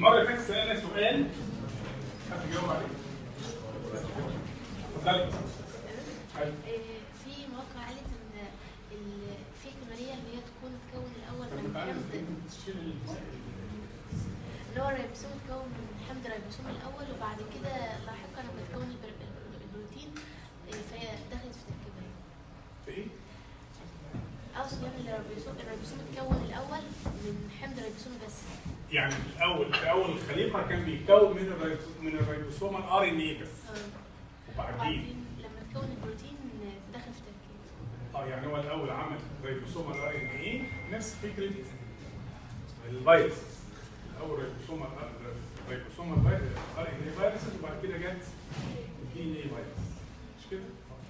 المره اللي فاتت سالنا سؤال حد يجاوب عليه اتفضلي أيوة. في مواقع قالت ان ال- في احتماليه ان هي تكون تكون الاول من حمض اللي هو الريبوسوم تكون من حمض الريبوسوم الاول وبعد كده لاحقا لما تكون البر- البر- البروتين آه، فهي دخلت في تركيبها في ايه؟ اقصد يعني الريبوسوم الريبوسوم اتكون الاول من حمض الريبوسوم بس يعني في الاول في اول الخليقه كان بيتكون من الريبوس- من الريبوسوم الار ان اي بس آه. وبعدين وبعدين لما تكون البروتين آه، تدخل في تركيبها اه يعني هو الاول عمل ريبوسوم الار ان اي نفس فكره الفيروس الاول ريبوسوم ريبوسوم الار ان اي فيروس وبعد كده جت الدي ان اي فيروس مش كده؟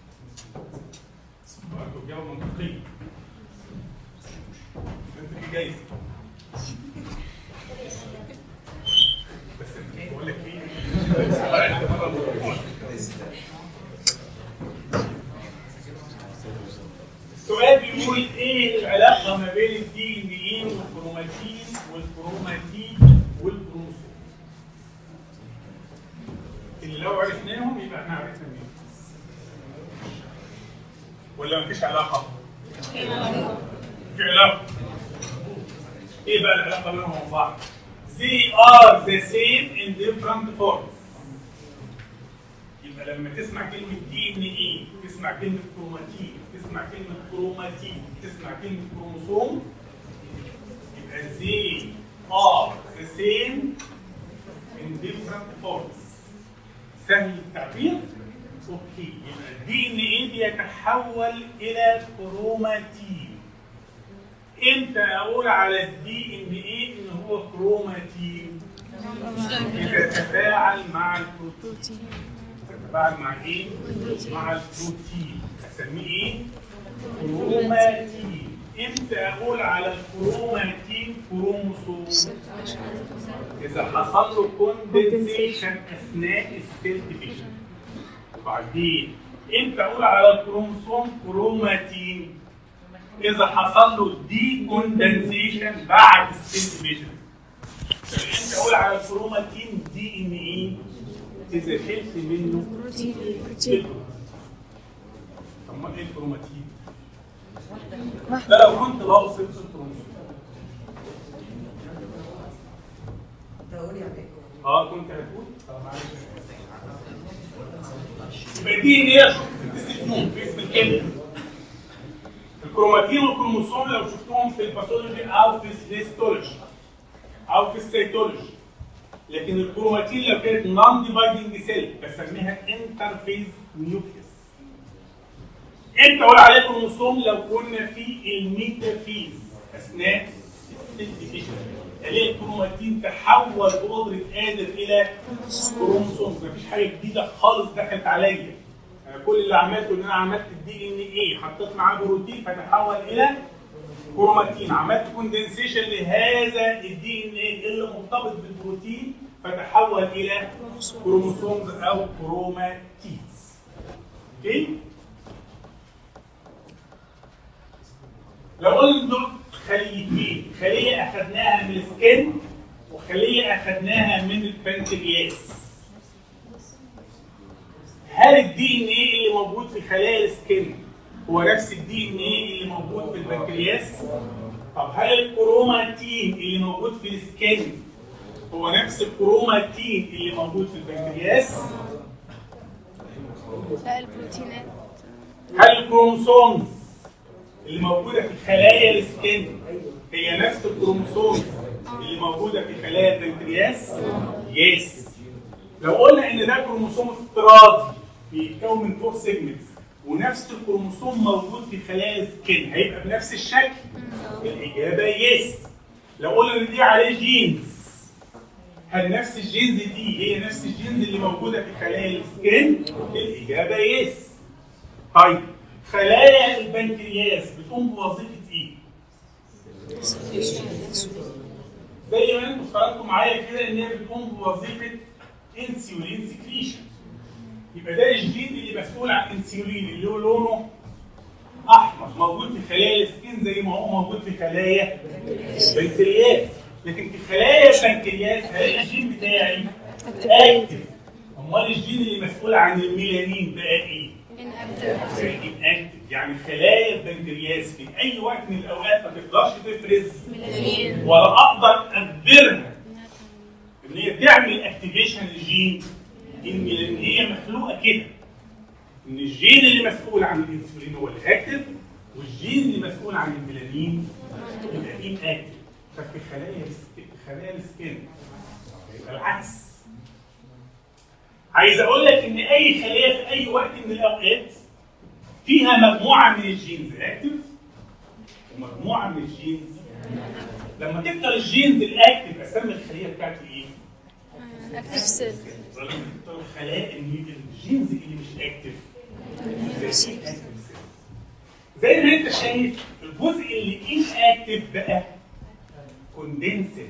برضه اجابه منطقيه انت في جايزه بس بقول لك ايه؟ السؤال بيقول ايه العلاقه ما بين الدي ان ايه والكروماتين والكروماتين والكروموسوم اللي لو عرفناهم يبقى احنا عرفنا مين ولا مفيش علاقه؟ في علاقه ايه بقى العلاقه بينهم وبين بعض؟ They are the same in different forms يبقى لما تسمع كلمة دي ان ايه تسمع كلمة كروماتين تسمع كلمة كروماتين تسمع كلمة كروموسوم يبقى they are the same in different forms سهل التعبير؟ اوكي يبقى الدي ان ايه بيتحول الى كروماتين امتى اقول على الدي ان ايه ان هو كروماتين؟ إذا تفاعل مع البروتين تتفاعل مع ايه؟ مع البروتين اسميه ايه؟ كروماتين امتى اقول على الكروماتين كروموسوم؟ اذا حصل له كوندنسيشن اثناء السيل ديفيجن بعدين امتى اقول على الكروموسوم كروماتين؟ اذا حصل له دي كوندنسيشن بعد السيل ديفيجن امتى اقول على الكروماتين دي ان ايه؟ اذا شلت منه بروتين امال ايه الكروماتين؟ ده لو كنت بوصف الكروموسوم اه كنت هتقول؟ اه معلش يبقى دي ان ايه شفت الديستنيوم في اسم الكلمه الكروماتين والكروموسوم لو شفتهم في الباثولوجي او في الهيستولوجي او في السيتولوجي لكن الكروماتين لو كانت نون ديفايدنج سيل بسميها انترفيز نيوكليس امتى اقول عليه كروموسوم لو كنا في الميتافيز اثناء الديفيجن الاقي الكروماتين تحول بقدره قادر الى كروموسوم مفيش حاجه جديده خالص دخلت عليا انا كل اللي عملته ان انا عملت الدي ان ايه حطيت معاه بروتين فتحول الى كروماتين عملت كوندنسيشن لهذا الدي ان ايه اللي مرتبط بالبروتين فتحول الى كروموسومز او كروماتيدز اوكي لو قلنا دول خليتين خليه اخذناها من السكن وخليه اخذناها من البنكرياس هل الدي ان ايه اللي موجود في خلايا السكن هو نفس الدي ان ايه اللي موجود في البنكرياس؟ طب هل الكروماتين اللي موجود في السكن هو نفس الكروماتين اللي موجود في البنكرياس؟ لا البروتينات هل الكروموسومز اللي موجوده في خلايا السكن هي نفس الكروموسومز اللي موجوده في خلايا البنكرياس؟ يس لو قلنا ان ده كروموسوم افتراضي بيتكون من فور سيجمنتس ونفس الكروموسوم موجود في خلايا السكن هيبقى بنفس الشكل؟ الاجابه يس لو قلنا ان دي عليه جينز هل نفس الجينز دي هي نفس الجينز اللي موجوده في خلايا السكن؟ الاجابه يس طيب خلايا البنكرياس بتقوم بوظيفه ايه؟ زي ما انتوا اشتغلتوا معايا كده ان هي بتقوم بوظيفه انسولين سكريشن يبقى ده الجين اللي مسؤول عن الانسولين اللي هو لونه احمر موجود في خلايا السكين زي ما هو موجود في خلايا البنكرياس لكن في خلايا البنكرياس هلاقي الجين بتاعي اكتف امال الجين اللي مسؤول عن الميلانين بقى ايه؟ اكتف يعني خلايا البنكرياس في اي وقت من الاوقات ما تقدرش تفرز ميلانين ولا اقدر اجبرها ان هي تعمل اكتيفيشن للجين الميلانين هي مخلوقه كده ان الجين اللي مسؤول عن الانسولين هو اللي اكتف والجين اللي مسؤول عن الميلانين يبقى ان اكتف ففي خلايا السك- خلايا السكين يبقى العكس عايز اقول لك ان اي خليه في اي وقت من الاوقات فيها مجموعه من الجينز اكتف ومجموعه من الجينز لما تكتر الجينز الاكتف اسمي الخليه بتاعتي ايه؟ اكتف سيل ولما تكتر الخلايا اللي- الجينز اللي مش اكتف زي active cells. زي ما انت شايف الجزء اللي ان اكتف بقى كوندنسد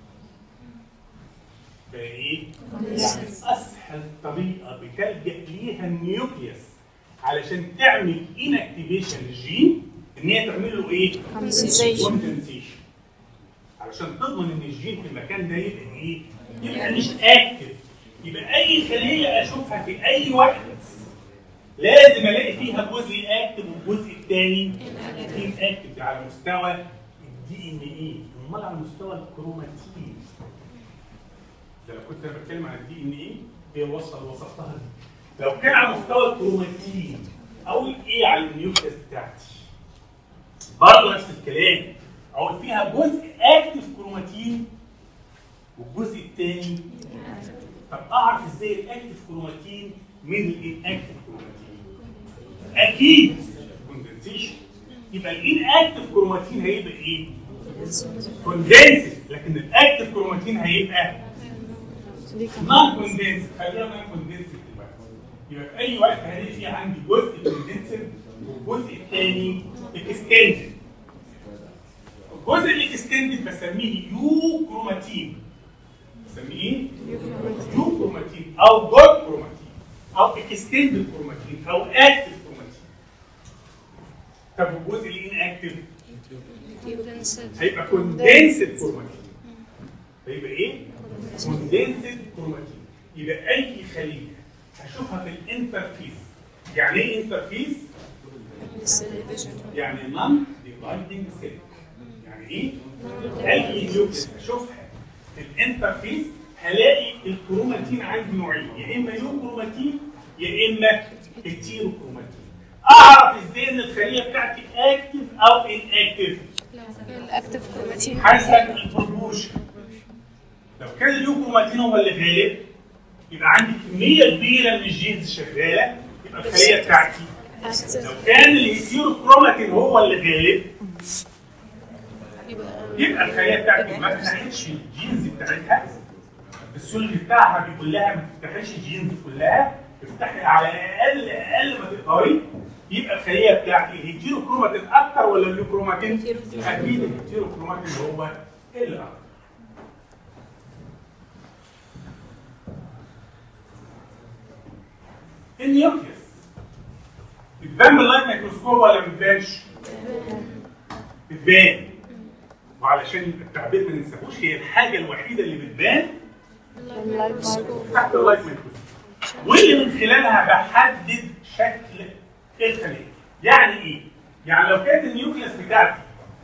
بقى ايه؟ يعني اسهل طريقه بتلجا ليها النيوكليوس علشان تعمل انكتيفيشن للجين ان هي تعمل له ايه؟ Condensation. كوندنسيشن علشان تضمن ان الجين في المكان ده يبقى ايه؟ يبقى مش اكتف يبقى اي خليه اشوفها في اي وقت لازم الاقي فيها جزء اكتف والجزء الثاني ان اكتف على مستوى الدي ان اي امال على مستوى الكروماتين ده لو كنت انا بتكلم عن الدي ان اي هي وصل وصفتها دي لو كان على مستوى الكروماتين اقول ايه على النيوكليس بتاعتي برضه نفس الكلام اقول فيها جزء اكتف كروماتين والجزء الثاني طب اعرف ازاي الاكتف كروماتين من الانكتف كروماتين اكيد كوندنسيشن يبقى الان اكتف كروماتين هيبقى ايه كوندنسد لكن الاكتف كروماتين هيبقى نون كوندنسد خلينا نون كوندنسد دلوقتي يبقى في اي وقت هلاقي في عندي جزء كوندنسد والجزء الثاني اكستندد الجزء الاكستندد بسميه يو كروماتين بسميه ايه؟ يو كروماتين او جود كروماتين او اكستندد كروماتين او اكتف كروماتين طب والجزء اللي ان اكتف هيبقى كوندنسد كروماتين هيبقى ايه؟ كوندنسد كروماتين يبقى اي خليه هشوفها في الانترفيس يعني ايه انترفيس؟ يعني نون ديفايدنج سيل يعني ايه؟ اي نيوكليس اشوفها في الانترفيس هلاقي الكروماتين عندي نوعين يا اما يو كروماتين يا اما هيتيرو كروماتين اعرف ازاي ان الخليه بتاعتي اكتف او ان اكتف الاكتف كروماتين حسب البروبوشن لو كان اليو كروماتين هو اللي غالب يبقى عندي كميه كبيره من الجينز شغاله يبقى الخليه بتاعتي لو كان الهيتيرو كروماتين هو اللي غالب يبقى الخليه بتاعتي ما فتحتش الجينز بتاعتها السلك بتاعها بيقول لها ما تفتحيش الجينز كلها افتحي على اقل اقل ما تقدري يبقى الخليه بتاعتي الهيتيرو كروماتين اكتر ولا اليوكروماتين؟ اكيد الهيتيرو كروماتين هو الاكتر النيوكليس بتبان باللايت ميكروسكوب ولا ما بتبانش؟ بتبان وعلشان التعبير ما ننساهوش هي الحاجه الوحيده اللي بتبان تحت اللايت ميكروسكوب واللي من خلالها بحدد شكل الخليه يعني ايه؟ يعني لو كانت النيوكليس بتاعتي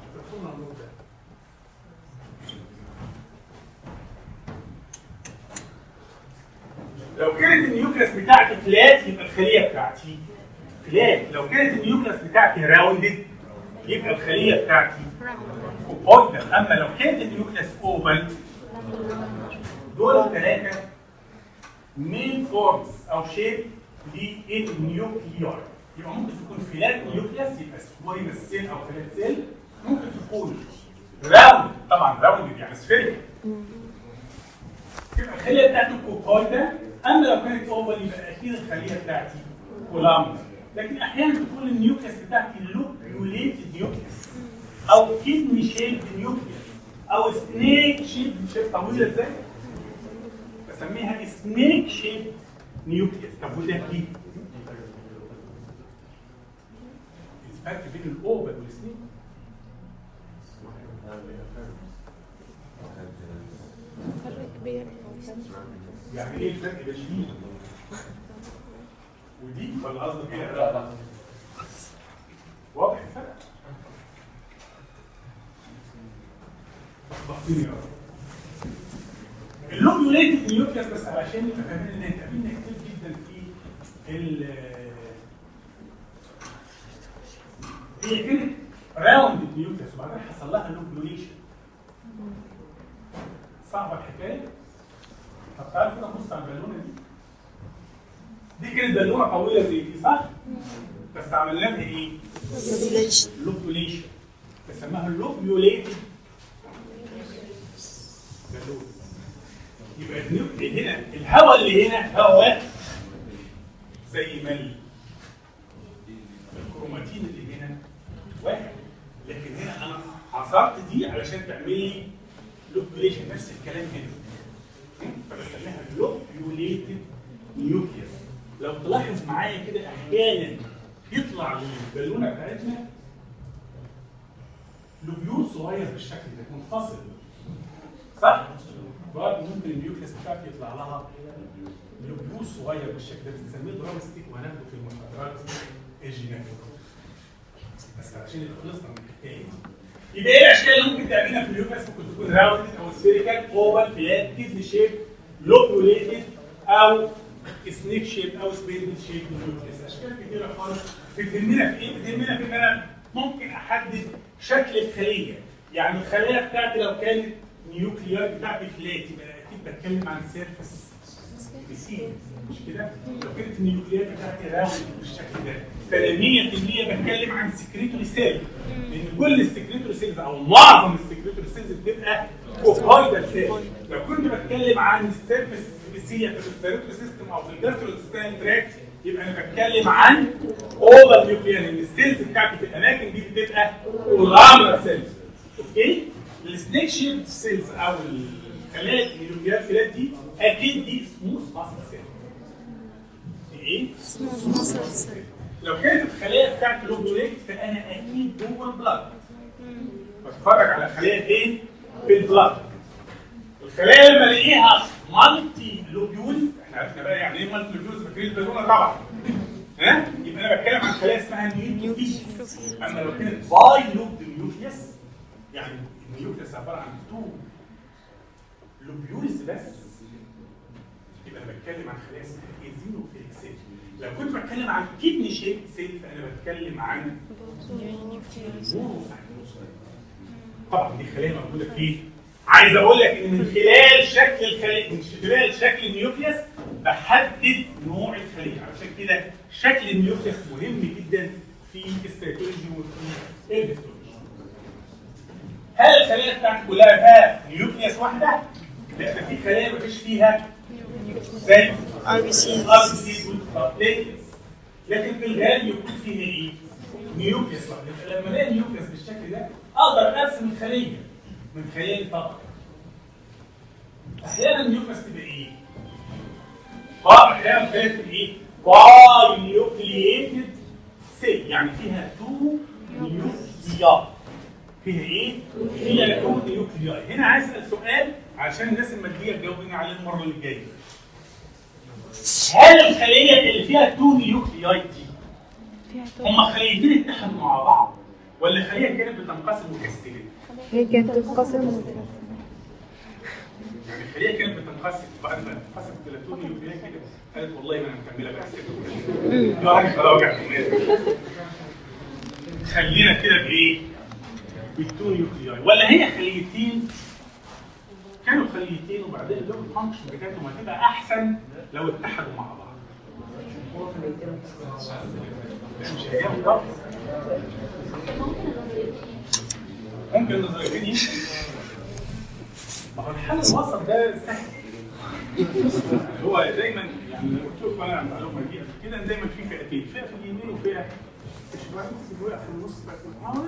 لو كانت النيوكليس بتاعتي فلات يبقى الخليه بتاعتي فلات لو كانت النيوكليس بتاعتي راوندد يبقى الخليه بتاعتي اوبويدال اما لو كانت النيوكليس اوفال دول الثلاثه مين فورمز او شيب للنيوكليار يبقى ممكن تكون فلات نيوكليس يبقى سكوير سيل او فلات سيل ممكن تكون راوند طبعا راوند يعني سفيريكال يبقى الخليه بتاعتي كوكويدا اما لو كانت اوفال يبقى اكيد الخليه بتاعتي كولامنا لكن احيانا بتكون النيوكليس بتاعتي لوبيوليتد نيوكليس او كدني شيب نيوكليس او سنيك شيب شيب طويله ازاي؟ بسميها سنيك شيب نيوكليس طب وده ليه؟ الفرق بين الاوفال والسنيك كبير يعني ايه الفرق بين دي ودي ولا قصدك ايه لا واضح الفرق لخبطتني يا رب اللوبيوليتد نيوكليس بس علشان نبقى فاهمين ان هيتقابلنا كتير جدا في ال هي كانت راوند نيوكليس وبعدين حصل لها لوبيوليشن صعبه الحكايه طب تعالوا كده نبص على البالونه دي دي كانت بالونه طويله زي دي صح؟ بس عملنا لها ايه؟ لوبيوليشن بسموها لوبيوليتد بالونه يبقى النيوكلي هنا الهواء اللي هنا هواء زي ما ال- الكروماتين اللي هنا واحد لكن هنا انا عصرت دي علشان تعمل لي لوبيوليشن نفس الكلام هنا فبسميها لوبيوليتد نيوكليس لو تلاحظ معايا كده احيانا يطلع من البالونه بتاعتنا لوبيول صغير بالشكل ده منفصل صح؟ برضه ممكن النيوكليس بتاعتي يطلع لها لوبيول صغير بالشكل ده بنسميه دراجستيك وهناخده في المحاضرات الجينات بس عشان يبقى خلصنا من الحكايه دي يبقى ايه الاشكال اللي ممكن تقابلها في النيوكليس ممكن تكون راوندد او سفيريكال اوفال فلات كيدني شيب لوبيوليتد او سنيك شيب او سبيندل شيب نيوكليس اشكال كتيره خالص بتهمنا في ايه؟ بتهمنا في ان انا ممكن احدد شكل الخليه يعني الخليه بتاعتي لو كانت نيوكليار بتاعتي فلات يبقى اكيد بتكلم عن سيرفس بسيط مش كده؟ لو كانت النيوكليات بتاعتي راوند بالشكل ده فانا 100% بتكلم عن سكريتوري سيل لان كل السكريتوري سيلز او معظم السكريتوري سيلز بتبقى كوبايدال سيل لو كنت بتكلم عن السيرفس بسية في الريسبيراتوري سيستم او في الجاستروستان تراكت يبقى انا بتكلم عن اوفر نيوكليار لان السيلز بتاعتي في الاماكن دي بتبقى اورامر سيلز اوكي؟ السنيك شيب سيلز او الخلايا النيوكليار فيلات دي اكيد دي سموث ماسل سيل دي ايه؟ لو كانت الخلايا بتاعت اللوبوليت فانا اكيد جوه البلاد بتفرج على خلايا فين؟ في البلاد الخلايا لما الاقيها مالتي لوبيول احنا عرفنا بقى يعني ايه مالتي لوبيول فاكرين البالونه طبعا ها يبقى انا بتكلم عن خلايا اسمها نيوكليس اما لو كانت باي لوب نيوكليس يعني النيوكليس عباره عن تو لوبيولز بس يبقى انا بتكلم عن خلايا اسمها ايزينوفيليك سيل لو كنت بتكلم عن كدني شيب سيل فانا بتكلم عن طبعا دي خلايا موجوده فيه عايز اقول لك ان من خلال شكل الخليه من خلال شكل النيوكليس بحدد نوع الخليه عشان كده شكل النيوكليس مهم جدا في السيتولوجي وفي الهيستولوجي هل الخلايا بتاعتك كلها فيها نيوكليس واحده؟ لا ده في خلايا مفيش فيها زي ار بي سي ار بي سي والبليتلز لكن في الغالب يكون فيها ايه؟ نيوكليس واحد يبقى لما الاقي نيوكليس بالشكل ده اقدر ارسم الخليه من خلال طبق احيانا النيوكليس تبقى ايه؟ اه احيانا الخليه تبقى ايه؟ باي نيوكلييتد سيل يعني فيها تو نيوكليار فيها ايه؟ فيها تو نيوكليار هنا عايز اسال سؤال عشان الناس الماديه تجاوبنا عليه المره اللي جايه هل الخليه اللي فيها تو نيوكلياي دي هم خليتين اتحدوا مع بعض ولا خليه كانت بتنقسم وتستلم؟ هي كانت تنقسم يعني الخليه كانت بتنقسم بعد ما تنقسم الى تو نيوكلياي كده قالت والله ما انا مكمله بقى يا راجل خلاص وجع دماغي. خلينا كده بايه؟ بالتو نيوكلياي ولا هي خليتين كانوا خليتين وبعدين اللوب فانكشن بتاعتهم هتبقى احسن لو اتحدوا مع بعض لا، مش هيجاوب طبعا ممكن النظريتين يمشي ما هو الحل الوسط ده سهل يعني هو دايما يعني لو قلت لكم انا المعلومه دي قبل كده إن دايما في فئتين فئه في اليمين وفئه مش واحد وقع في النص بقى ما هو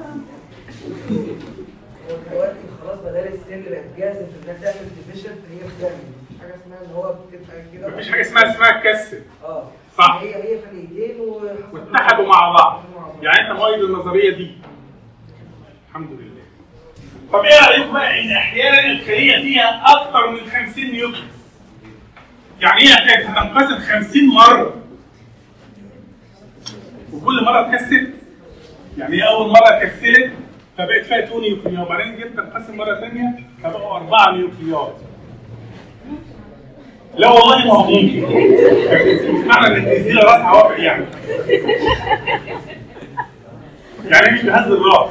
هو دلوقتي خلاص بدل السن بقت جاهزه في انها تعمل ديفيشن فهي بتعمل مفيش حاجه اسمها ان هو بتبقى كده مفيش حاجه اسمها اسمها كسر اه صح. هي هي خليتين وحصل- واتحدوا مع بعض يعني انت مؤيد النظريه دي الحمد لله طب ايه رايكم بقى ان احيانا الخليه فيها اكتر من 50 نيوكليس يعني هي كانت هتنقسم 50 مره وكل مره تكسر يعني هي اول مره كسرت فبقت فيها 2 نيوكليار وبعدين جيت تنقسم مره ثانيه فبقوا 4 نيوكليار لا والله ما هو ممكن مش معنى انك تنزل راس عوافق يعني يعني مش بهز الراس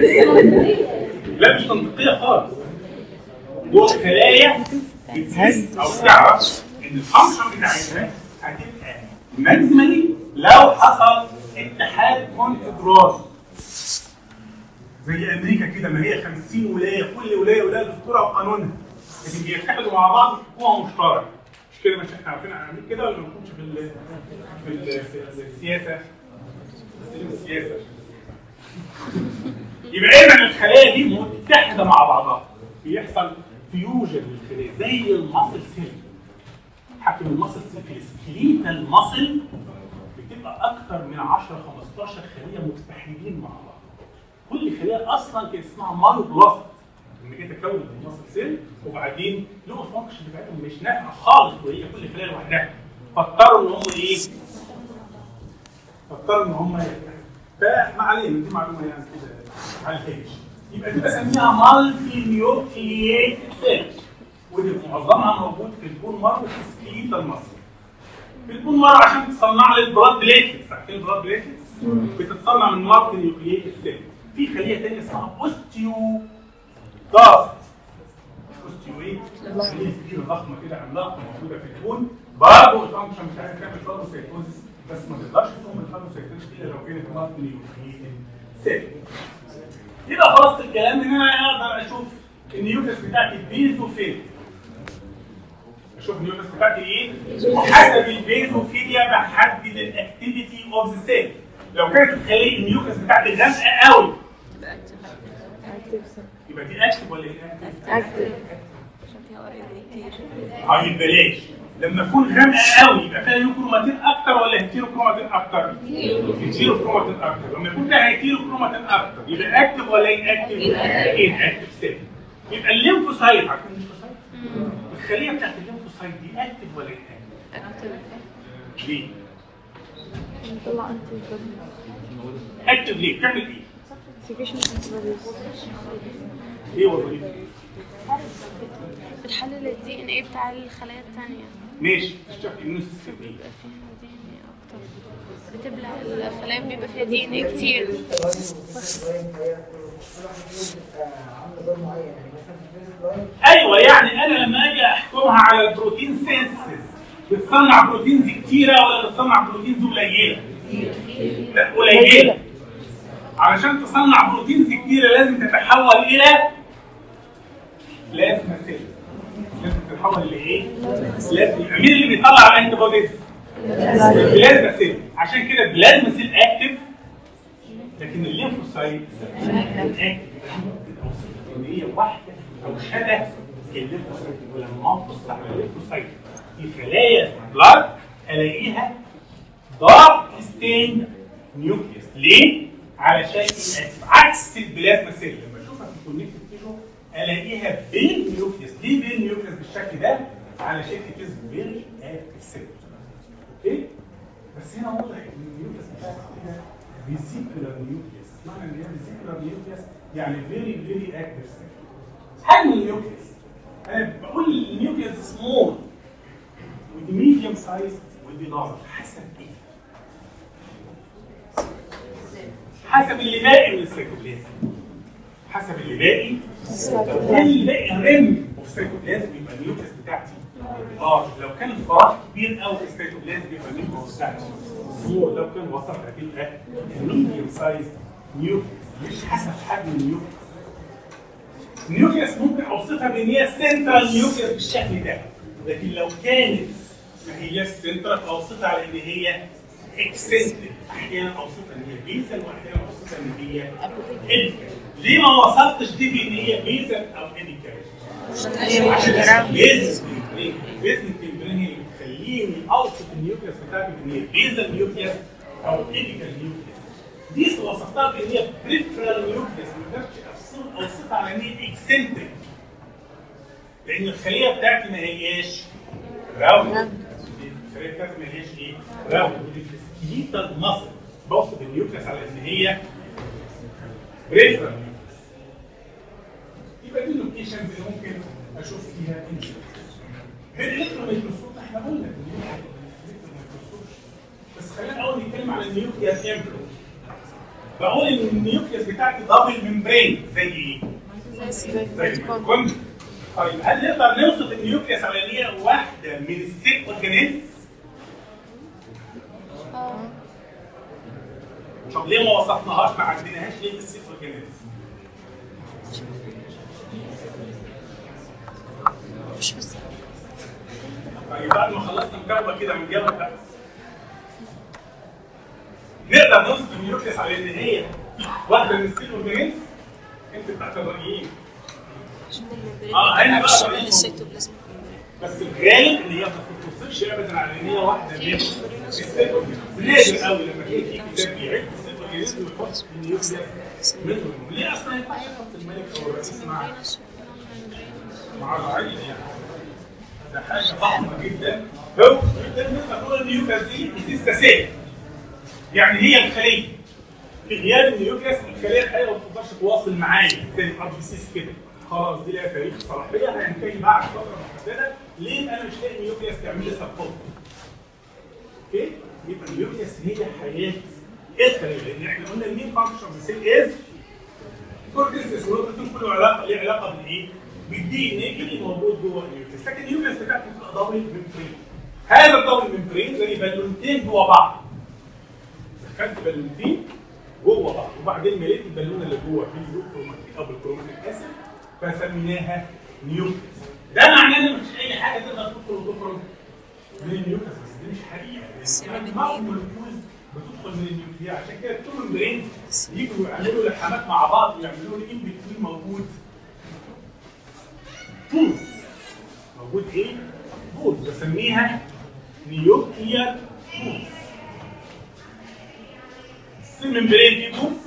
لا مش منطقيه خالص دول خلايا بتحس او تعرف ان الفانكشن بتاعتها هتبقى ماكسيمالي لو حصل اتحاد كونفدرالي زي امريكا كده ما هي 50 ولايه كل ولايه ولايه دستورها وقانونها لكن بيتحدوا مع بعض في حكومه مشتركه مش كده مش احنا عارفين عاملين كده ولا ما نكونش في ال في, ال في السياسه في السياسه يبقى اذا الخلايا دي متحده مع بعضها بيحصل فيوجن للخلايا زي المصل سيل حتى المصل سيل في السكليتال مصل بتبقى اكتر من 10 15 خليه متحدين مع بعض كل خليه اصلا كان اسمها مايو بلاست ان جيت اكون المصل سيل وبعدين له الفانكشن بتاعتهم مش نافعه خالص وهي كل خليه لوحدها فاضطروا ان هم ايه؟ فاضطروا ان هم يتحدوا فما علينا دي معلومه يعني كده على الهيج يبقى دي بسميها مالتي نيوكلييت سيل ودي معظمها موجود في البون مارو وفي السكليتال مصر في البون مارو عشان تصنع لي البلاد بليتلتس عارفين البلاد بليتلتس بتتصنع من مالتي نيوكلييت سيل في خليه ثانيه اسمها اوستيو داست اوستيو ايه؟ خليه كبيره ضخمه كده عملاقه موجوده في البون برضه الفانكشن بتاعتها تعمل فاجوسايتوزيس بس ما تقدرش تقوم الفاجوسايتوزيس الا لو كانت مالتي نيوكلييت سيل يبقى خلاص الكلام ان انا اقدر اشوف النيوكليس بتاعتي بيزوفيل اشوف النيوكليس بتاعتي ايه وحسب البيزوفيليا بحدد الاكتيفيتي اوف ذا سيل لو كانت الخليه النيوكليس بتاعتي غامقه قوي يبقى دي اكتف ولا ايه اكتف؟ طيب بلاش لما تكون غامقه قوي يبقى فيها يوكروماتين اكتر ولا هيتيروكروماتين اكتر؟ هيتيروكروماتين اكتر لما يكون فيها هيتيروكروماتين اكتر يبقى اكتف ولا ايه اكتف؟ ايه اكتف سيل يبقى الليمفوسايت عارفين الليمفوسايت؟ الخليه بتاعت الليمفوسايت دي اكتف ولا ايه اكتف؟ ليه؟ نطلع انتي اكتف ليه؟ بتعمل ايه؟ سكريشن انتي ايه وظيفتها؟ بتحلل الدي ان ايه بتاع الخلايا التانية ماشي تشتغل اميون سيستم ايه؟ بيبقى فيها دي ان ايه اكتر بتبلع الخلايا بيبقى فيها دي ان ايه كتير عامله دور معين يعني مثلا في الفيرست لاين ايوه يعني انا لما اجي احكمها على البروتين سينسز بتصنع بروتينز كتيره ولا بتصنع بروتينز قليله؟ لا قليله علشان تصنع بروتينز كتيره لازم تتحول الى بلازما سيل لازم تتحول لايه؟ لازم مين اللي بيطلع الانتي بوديز؟ البلازما سيل عشان كده البلازما سيل اكتف لكن الليمفوسايت اكتف ان هي واحده او شبه الليمفوسايت ولما ابص على الليمفوسايت في خلايا بلاد الاقيها دارك ستين نيوكليس ليه؟ علشان يبقى عكس البلازما سيل لما اشوفها في الكونكتيف تيشو الاقيها بين نيوكليس ليه بين نيوكليس بالشكل ده؟ علشان تكتس فيري اكتف سيل اوكي؟ بس هنا واضح ان النيوكليس بتاعتها فيزيكولار نيوكليس معنى ان هي فيزيكولار نيوكليس يعني فيري فيري اكتف سيل حجم النيوكليس انا بقول النيوكليس سمول ودي ميديوم سايز ودي لارج حسب ايه؟ حسب اللي باقي من السيتوبلازم حسب اللي باقي اللي باقي ريم اوف سيتوبلازم يبقى النيوكليس بتاعتي لارج لو كان الفراغ كبير قوي في السيتوبلازم يبقى النيوكليس بتاعتي سمول لو كان وسط هتبقى ميديوم سايز نيوكليس مش حسب حجم النيوكليس النيوكليس ممكن اوصفها بان هي سنترال نيوكليس بالشكل ده لكن لو كانت ما هي سنترال اوصفها على ان هي اكسنتريك احيانا اوصفها ان هي بيزل واحيانا اوصفها ان هي اديكال ليه ما وصفتش دي بان هي بيزل او اديكال؟ عشان بيزل بيزل التمبرين هي اللي بتخليني اوصف النيوكليس بتاعتي ان هي بيزل نيوكليس او اديكال نيوكليس دي وصفتها بان هي بريفرال نيوكليس ما قدرتش صفه او صفه على انها اكسنتريك لان الخليه بتاعتي ما هياش راوند الخليه بتاعتي ما هياش ايه؟ راوند ودي السكيليتال ماسل بوصف النيوكليس على ان هي بريفرال يبقى دي اللوكيشنز اللي ممكن اشوف فيها انسلت بالالكترون ميكروسكوب احنا قلنا إن هي الإلكترون ميكروسكوب. بس خلينا الاول نتكلم على النيوكليس امبلو بقول ان النيوكليس بتاعتي دبل ممبرين زي ايه؟ زي الكون طيب هل نقدر نوصف النيوكليس على ان هي واحده من الست اورجانيز؟ طب ليه ما وصفناهاش ما عديناهاش ليه في الست اورجانيز؟ مش بس طيب بعد ما خلصنا مجاوبه كده من جواب بقى نقدر نوصف النيوكليس على ان هي واحده من الست اورجانيز؟ انت بتاعت الرأيين عشان الممبرين آه، هنا بقى شبه رأيهم. السيتوبلازم بس الغالب ان هي ما بتوصفش ابدا على ان هي واحده من الست اورجانيز نادر قوي لما تلاقي في كتاب بيعد الست اورجانيز ويحط النيوكليس منهم ليه اصلا ما ينفعش يحط الملك او الرئيس مع مع الرعية يعني ده حاجه ضخمه جدا لو جدا نقدر نقول النيوكليس دي بتستساءل يعني هي الخليه في غياب النيوكليس الخليه الحقيقه ما بتقدرش تواصل معايا زي الار بي سيس كده خلاص دي لها تاريخ صلاحيه هينتهي بعد فتره محدده ليه انا مش لاقي نيوكليس تعمل لي سبورت اوكي يبقى النيوكليس هي حياه الخليه لان احنا قلنا المين فانكشن اوف سيل از كورتكس البروتين كله علاقه ليه علاقه بالايه؟ بالدي ان ايه اللي موجود جوه النيوكليس لكن النيوكليس بتاعتي بتبقى دبل ممبرين هذا الدبل ممبرين زي بالونتين جوه بعض دخلت بالونتين جوه بعض وبعدين مليت البالونه اللي جوه بالكروماتيك او بالكروماتيك اسيد فسميناها نيوكليس ده معناه ان مفيش اي حاجه تقدر تدخل وتخرج من النيوكليس بس دي مش حقيقه يعني معظم المولكيولز بتدخل من النيوكليس عشان كده التوم برينز يجوا يعملوا لحامات مع بعض ويعملوا لي ان بتوين موجود بولز موجود ايه؟ بولز بسميها نيوكليير بولز السيل ممبرين فيه بولز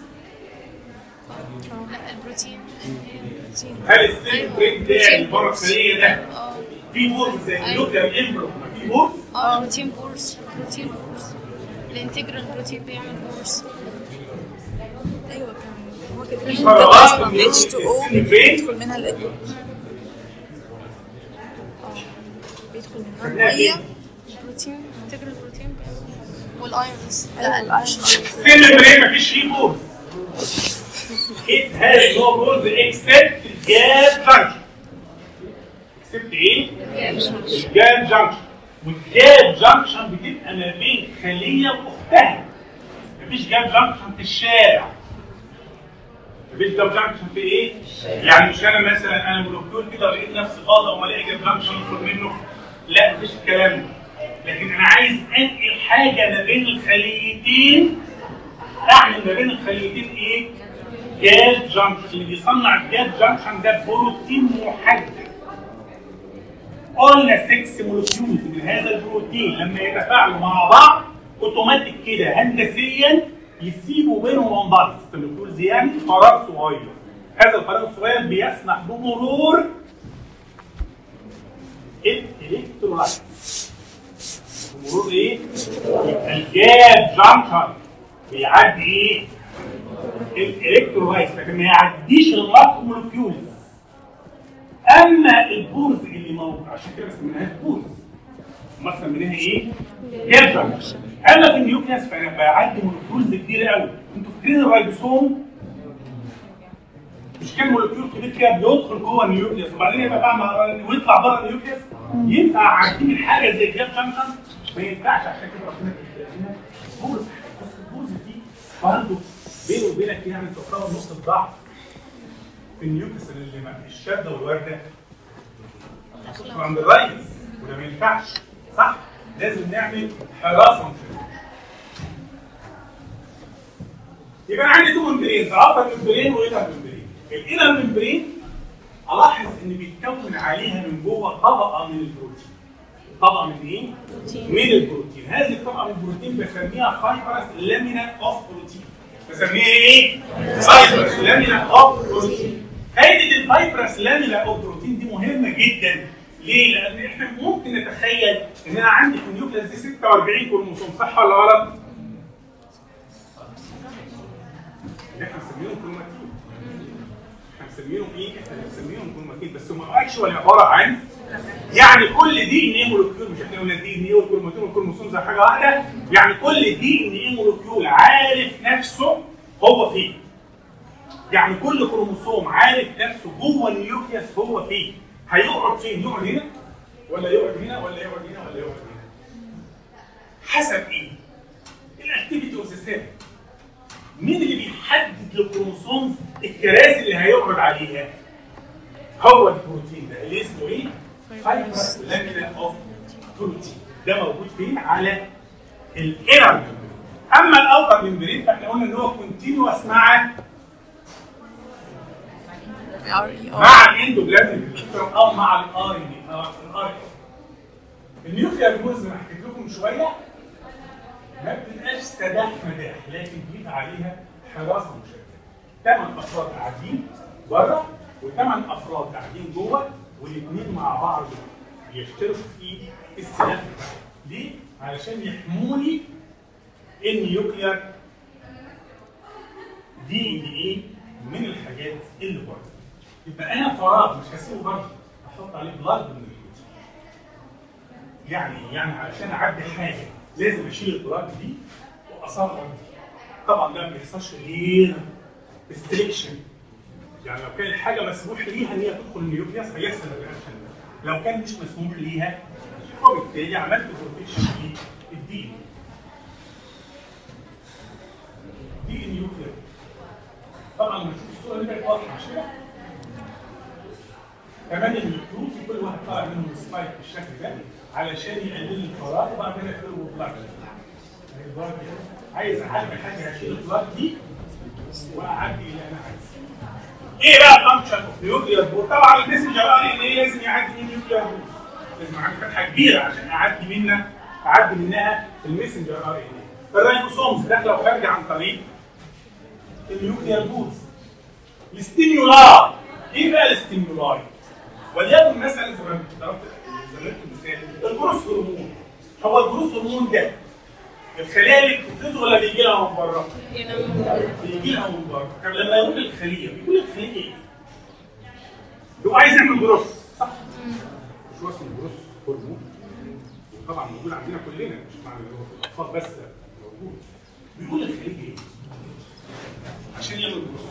لا البروتين البروتين هل السيل ممبرين بتاعي اللي بره الخليه ده اه فيه بولز زي النيوكليير امبرو ما فيه بولز؟ اه بروتين بورس بروتين بورس الانتجرال بروتين بيعمل بورس ايوه كان هو كده فراغات من اتش 2 او السيل ممبرين بيدخل منها ال اه بيدخل منها خدناها الميه فين؟ البروتين انتجرال بروتين والايرونز لا الايرونز السيل ممبرين ما فيش فيه بولز It has no balls except الجاب junction. except ايه؟ الجاب جانكشن. والجاب جانكشن بتبقى ما بين خلية واختها. مفيش جاب جانكشن في الشارع. مفيش جاب جانكشن في ايه؟ يعني مش انا مثلا انا مولكيول كده ولقيت نفسي غاضة وما الاقي جاب جانكشن اخرج منه. لا مفيش الكلام ده. لكن انا عايز انقل حاجة ما بين الخليتين اعمل ما بين الخليتين ايه؟ جاد جانكشن اللي بيصنع الجاد جانكشن ده بروتين محدد قلنا 6 مولكيولز من هذا البروتين لما يتفاعلوا مع بعض اوتوماتيك كده هندسيا يسيبوا بينهم وبين بعض المولكيولز يعني فراغ صغير هذا الفراغ الصغير بيسمح بمرور الالكترولايت مرور ايه؟ يبقى الجاد جانكشن بيعدي ايه؟ الالكترولايت لكن ما يعديش الماكرو مولكيولز اما البورز اللي موجود عشان كده ما سميناهاش بورز ما سميناها ايه؟ جاتا اما في النيوكليس فانا بعدي مولكيولز كتير قوي انتوا فاكرين الرايبوسوم مش كان مولكيول كبير كده بيدخل جوه النيوكليس وبعدين يبقى بقى مع ويطلع بره النيوكليس ينفع عارفين حاجه زي الجاب جانكشن ما ينفعش عشان كده ربنا بيدينا بورز بس البورز دي برضه بيني وبينك يعني تعتبر نقطه ضعف في النيوكليس اللي ما الشده والورده تدخل عند الريس وده ما ينفعش صح؟ لازم نعمل حراسه يبقى انا عندي تو ممبرين ابر ممبرين وانر ممبرين الانر ممبرين الاحظ ان بيتكون عليها من جوه طبقه من البروتين طبقه من ايه؟ من البروتين هذه الطبقه من البروتين بسميها فايبرس لامينا اوف بروتين بسميها ايه؟ فايبرس لامينا اوف بروتين فايده الفايبرس لامينا اوف بروتين دي مهمه جدا ليه؟ لان احنا ممكن نتخيل ان انا عندي في النيوكليس دي 46 كروموسوم صح ولا غلط؟ اللي احنا مسمينهم كروماتين احنا مسمينهم ايه؟ احنا مسمينهم كروماتين بس هم اكشوالي عباره عن يعني كل دي ان ايه مولكيول مش احنا قلنا دي ان ايه والكروماتين والكروموسوم زي حاجه واحده يعني كل دي ان ايه مولكيول عارف نفسه هو فين يعني كل كروموسوم عارف نفسه جوه النيوكليوس هو فين هيقعد فين يقعد هنا ولا يقعد هنا ولا يقعد هنا ولا يقعد هنا حسب ايه الاكتيفيتي اوف ذا سيل مين اللي بيحدد للكروموسوم الكراسي اللي هيقعد عليها هو البروتين ده اللي اسمه ايه فايبرس لامينا اوف بروتين ده موجود فين على الانر اما الاوتر ممبرين فاحنا قلنا ان هو كونتينوس مع ار اي ار مع الاندوبلازميك ريسبتور او مع الار ان الار النيوكليير بوز اللي حكيت لكم من شويه ما بتبقاش سداح مداح لكن بيبقى عليها حراسه مشدده ثمان افراد قاعدين بره وثمان افراد قاعدين جوه والاثنين مع بعض بيشتركوا في السلاح بتاعهم. ليه؟ علشان يحموني النيوكليير دي ان ايه من الحاجات اللي بره يبقى انا فراغ مش هسيبه بره احط عليه بلاد من البروتين يعني يعني علشان اعدي حاجه لازم اشيل البلاد دي واصغر دي طبعا ده ما بيحصلش غير ريستريكشن يعني لو كان الحاجه مسموح ليها ان هي تدخل النيوكليوس هيحصل الرياكشن ده لو كان مش مسموح ليها وبالتالي عملت بروتكشن للدين دي النيوكليوس طبعا لما تشوف الصوره دي بقت واضحه مش كده؟ كمان النيوكليوس كل واحد طالع منهم سبايك بالشكل ده علشان يقلل الفراغ وبعد كده يقلل البلاك عايز اعمل حاجه هشيل البلاك دي واعدي اللي انا عايزه ايه بقى فانكشن اوف نيوكليير بور طبعا المسنجر ار ان ايه لازم يعدي من نيوكليير بور لازم اعمل فتحه كبيره عشان اعدي منها اعدي منها المسنجر ار ان ايه الرايبوسومز داخله وخارجه عن طريق النيوكليير بورز الاستيمولاي ايه بقى الاستيمولاي وليكن مثلا زي ما ضربت زي ما قلت مثال الجروس هرمون هو الجروس هرمون ده الخلايا اللي بتفرزه ولا بيجي لها من بره؟ بيجي لها من بره طب لما يروح للخليه بيقول الخليه ايه؟ بيبقى عايز يعمل جروس صح؟ مش هو اسمه جروس هرمون وطبعا موجود عندنا كلنا مش معنى ان هو في الاطفال بس لا، موجود بيقول الخليه ايه؟ عشان يعمل جروس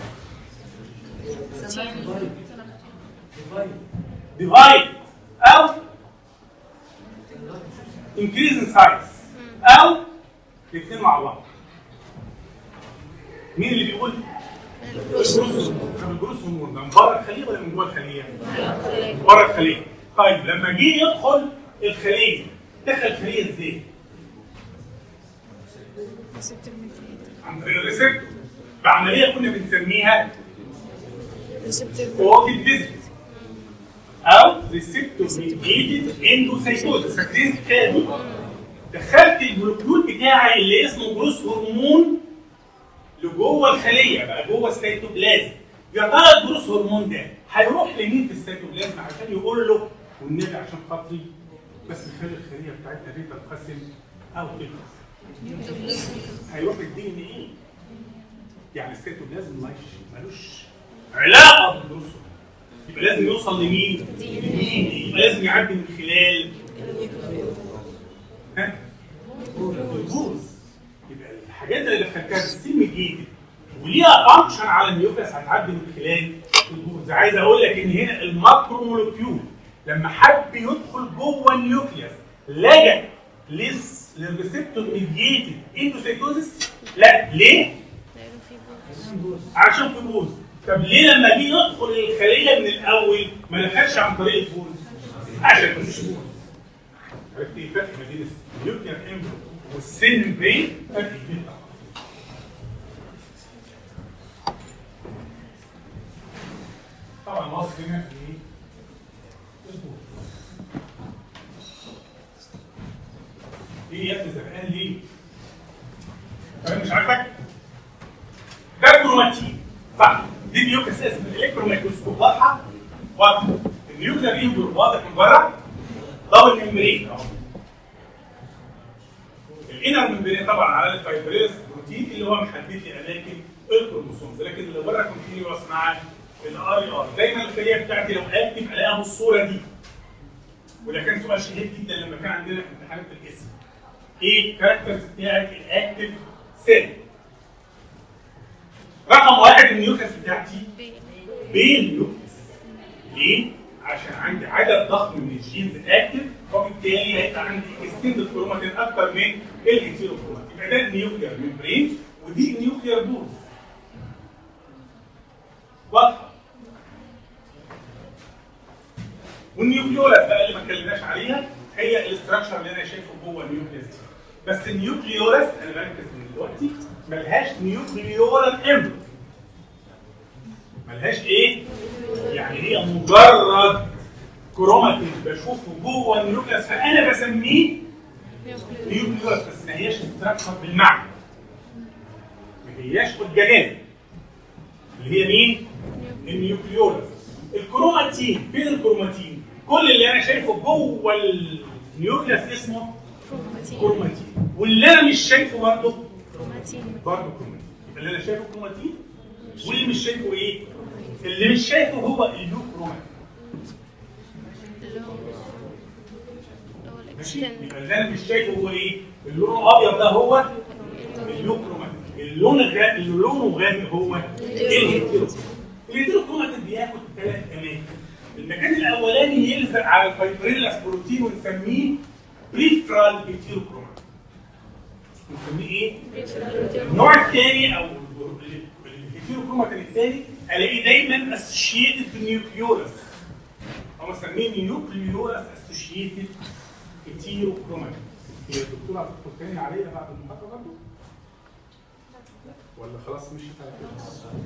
ديفايد او انكريز ان سايز او الاثنين مع بعض مين اللي بيقول؟ الجروس هرمون طب الجروس هرمون ده من بره الخليه ولا من جوه الخليه؟ بره الخليه طيب لما جه يدخل الخليه دخل الخليه ازاي؟ عن طريق الريسبتور بعمليه كنا بنسميها كوكيد فيزيت او ريسبتور ميديتد اندوسايتوزس فاكرين الحكايه دي؟ دخلت المولكيول بتاعي اللي اسمه جروس هرمون لجوه الخليه بقى جوه السيتوبلازم يا ترى الجروس هرمون ده هيروح لمين في السيتوبلازم عشان يقول له والنبي عشان خاطري بس خلي الخليه بتاعتنا دي تنقسم او تنقسم هيروح للدي ان ايه يعني السيتوبلازم مالوش ملوش علاقه بالجروس هرمون. يبقى لازم يوصل لمين؟ للدي يبقى لازم يعدي من خلال ها؟ الجوز يبقى الحاجات اللي دخلتها السيم جيد وليها فانكشن على النيوكليس هتعدي من خلال الجوز عايز اقول لك ان هنا الماكرو مولكيول لما حب يدخل جوه النيوكليس لجأ لس للريسبتور ميديتد اندوسيتوزيس لا ليه؟ عشان في بوز طب ليه لما جه يدخل الخليه من الاول ما دخلش عن طريق البوز؟ عشان مفيش بوز عرفت ايه الفرق ما بين النيوكلير امبريو والسن برين فرق كبير طبعا طبعا واصل هنا في ايه؟ البوز. ايه يا ابني زهقان ليه؟ كلام مش عاجبك؟ كروماتين صح دي نيوكليس اسم الالكترون ميكروسكوب واضحه واضحه النيوكلير رينج واضح من بره دبل ممبرين اهو الانر ممبرين طبعا على الفايبريز بروتين اللي هو محدد لي اماكن الكروموسومز لكن اللي بره كونتينيوس مع الار اي ار دايما الخليه بتاعتي لو اكتب الاقيها بالصوره دي وده كان سؤال شهير جدا لما كان عندنا في امتحانات الاسم ايه الكاركترز بتاعت الاكتف سيل رقم واحد النيوكليس بتاعتي بين نيوكليس ليه؟ عشان عندي عدد ضخم من الجينز اكتف وبالتالي هيبقى عندي اكستندد كروماتين اكتر من الهيتيرو كروماتين يبقى ده النيوكلير ميمبرين ودي النيوكلير دورز واضحه والنيوكليولاس بقى اللي ما اتكلمناش عليها هي الاستراكشر اللي انا شايفه جوه النيوكليوس دي بس النيوكليولاس انا بركز من دلوقتي ملهاش نيوكليولار امبرو ملهاش ايه؟ يعني هي مجرد كروماتين بشوفه جوه النيوكليوس فانا بسميه نيوكليولاس بس ما هياش استراكشر بالمعنى ما هياش اورجانيل اللي هي مين؟ النيوكليولاس الكروماتين فين الكروماتين؟ كل اللي انا شايفه جوه النيوكليوس اسمه كروماتين واللي انا مش شايفه برضه برضه كروماتين يبقى اللي انا شايفه كروماتين واللي مش شايفه ايه؟ اللي مش شايفه هو اليوكروماتين اللي هو اللي هو ماشي الاكستند يبقى اللي انا مش شايفه هو ايه؟ اللون الابيض ده هو اليوكروماتين اللون الغامق اللي لونه غامق هو الهيتيرو الهيتيروكروماتين بياخد ثلاث اماكن المكان الاولاني يلزق على الفايبريلاس بروتين ونسميه بريفرال هيتيروكروماتين نسميه ايه؟ النوع الثاني او الهيتيروكروماتين الثاني الاقيه دايما اسوشيتد بالنيوكليولس او اسميه نيوكليولس اسوشيتد هيتيروكروماتين هي الدكتوره هتدخل تاني عليا بعد المحاضره برضه؟ ولا خلاص مشيت على كده؟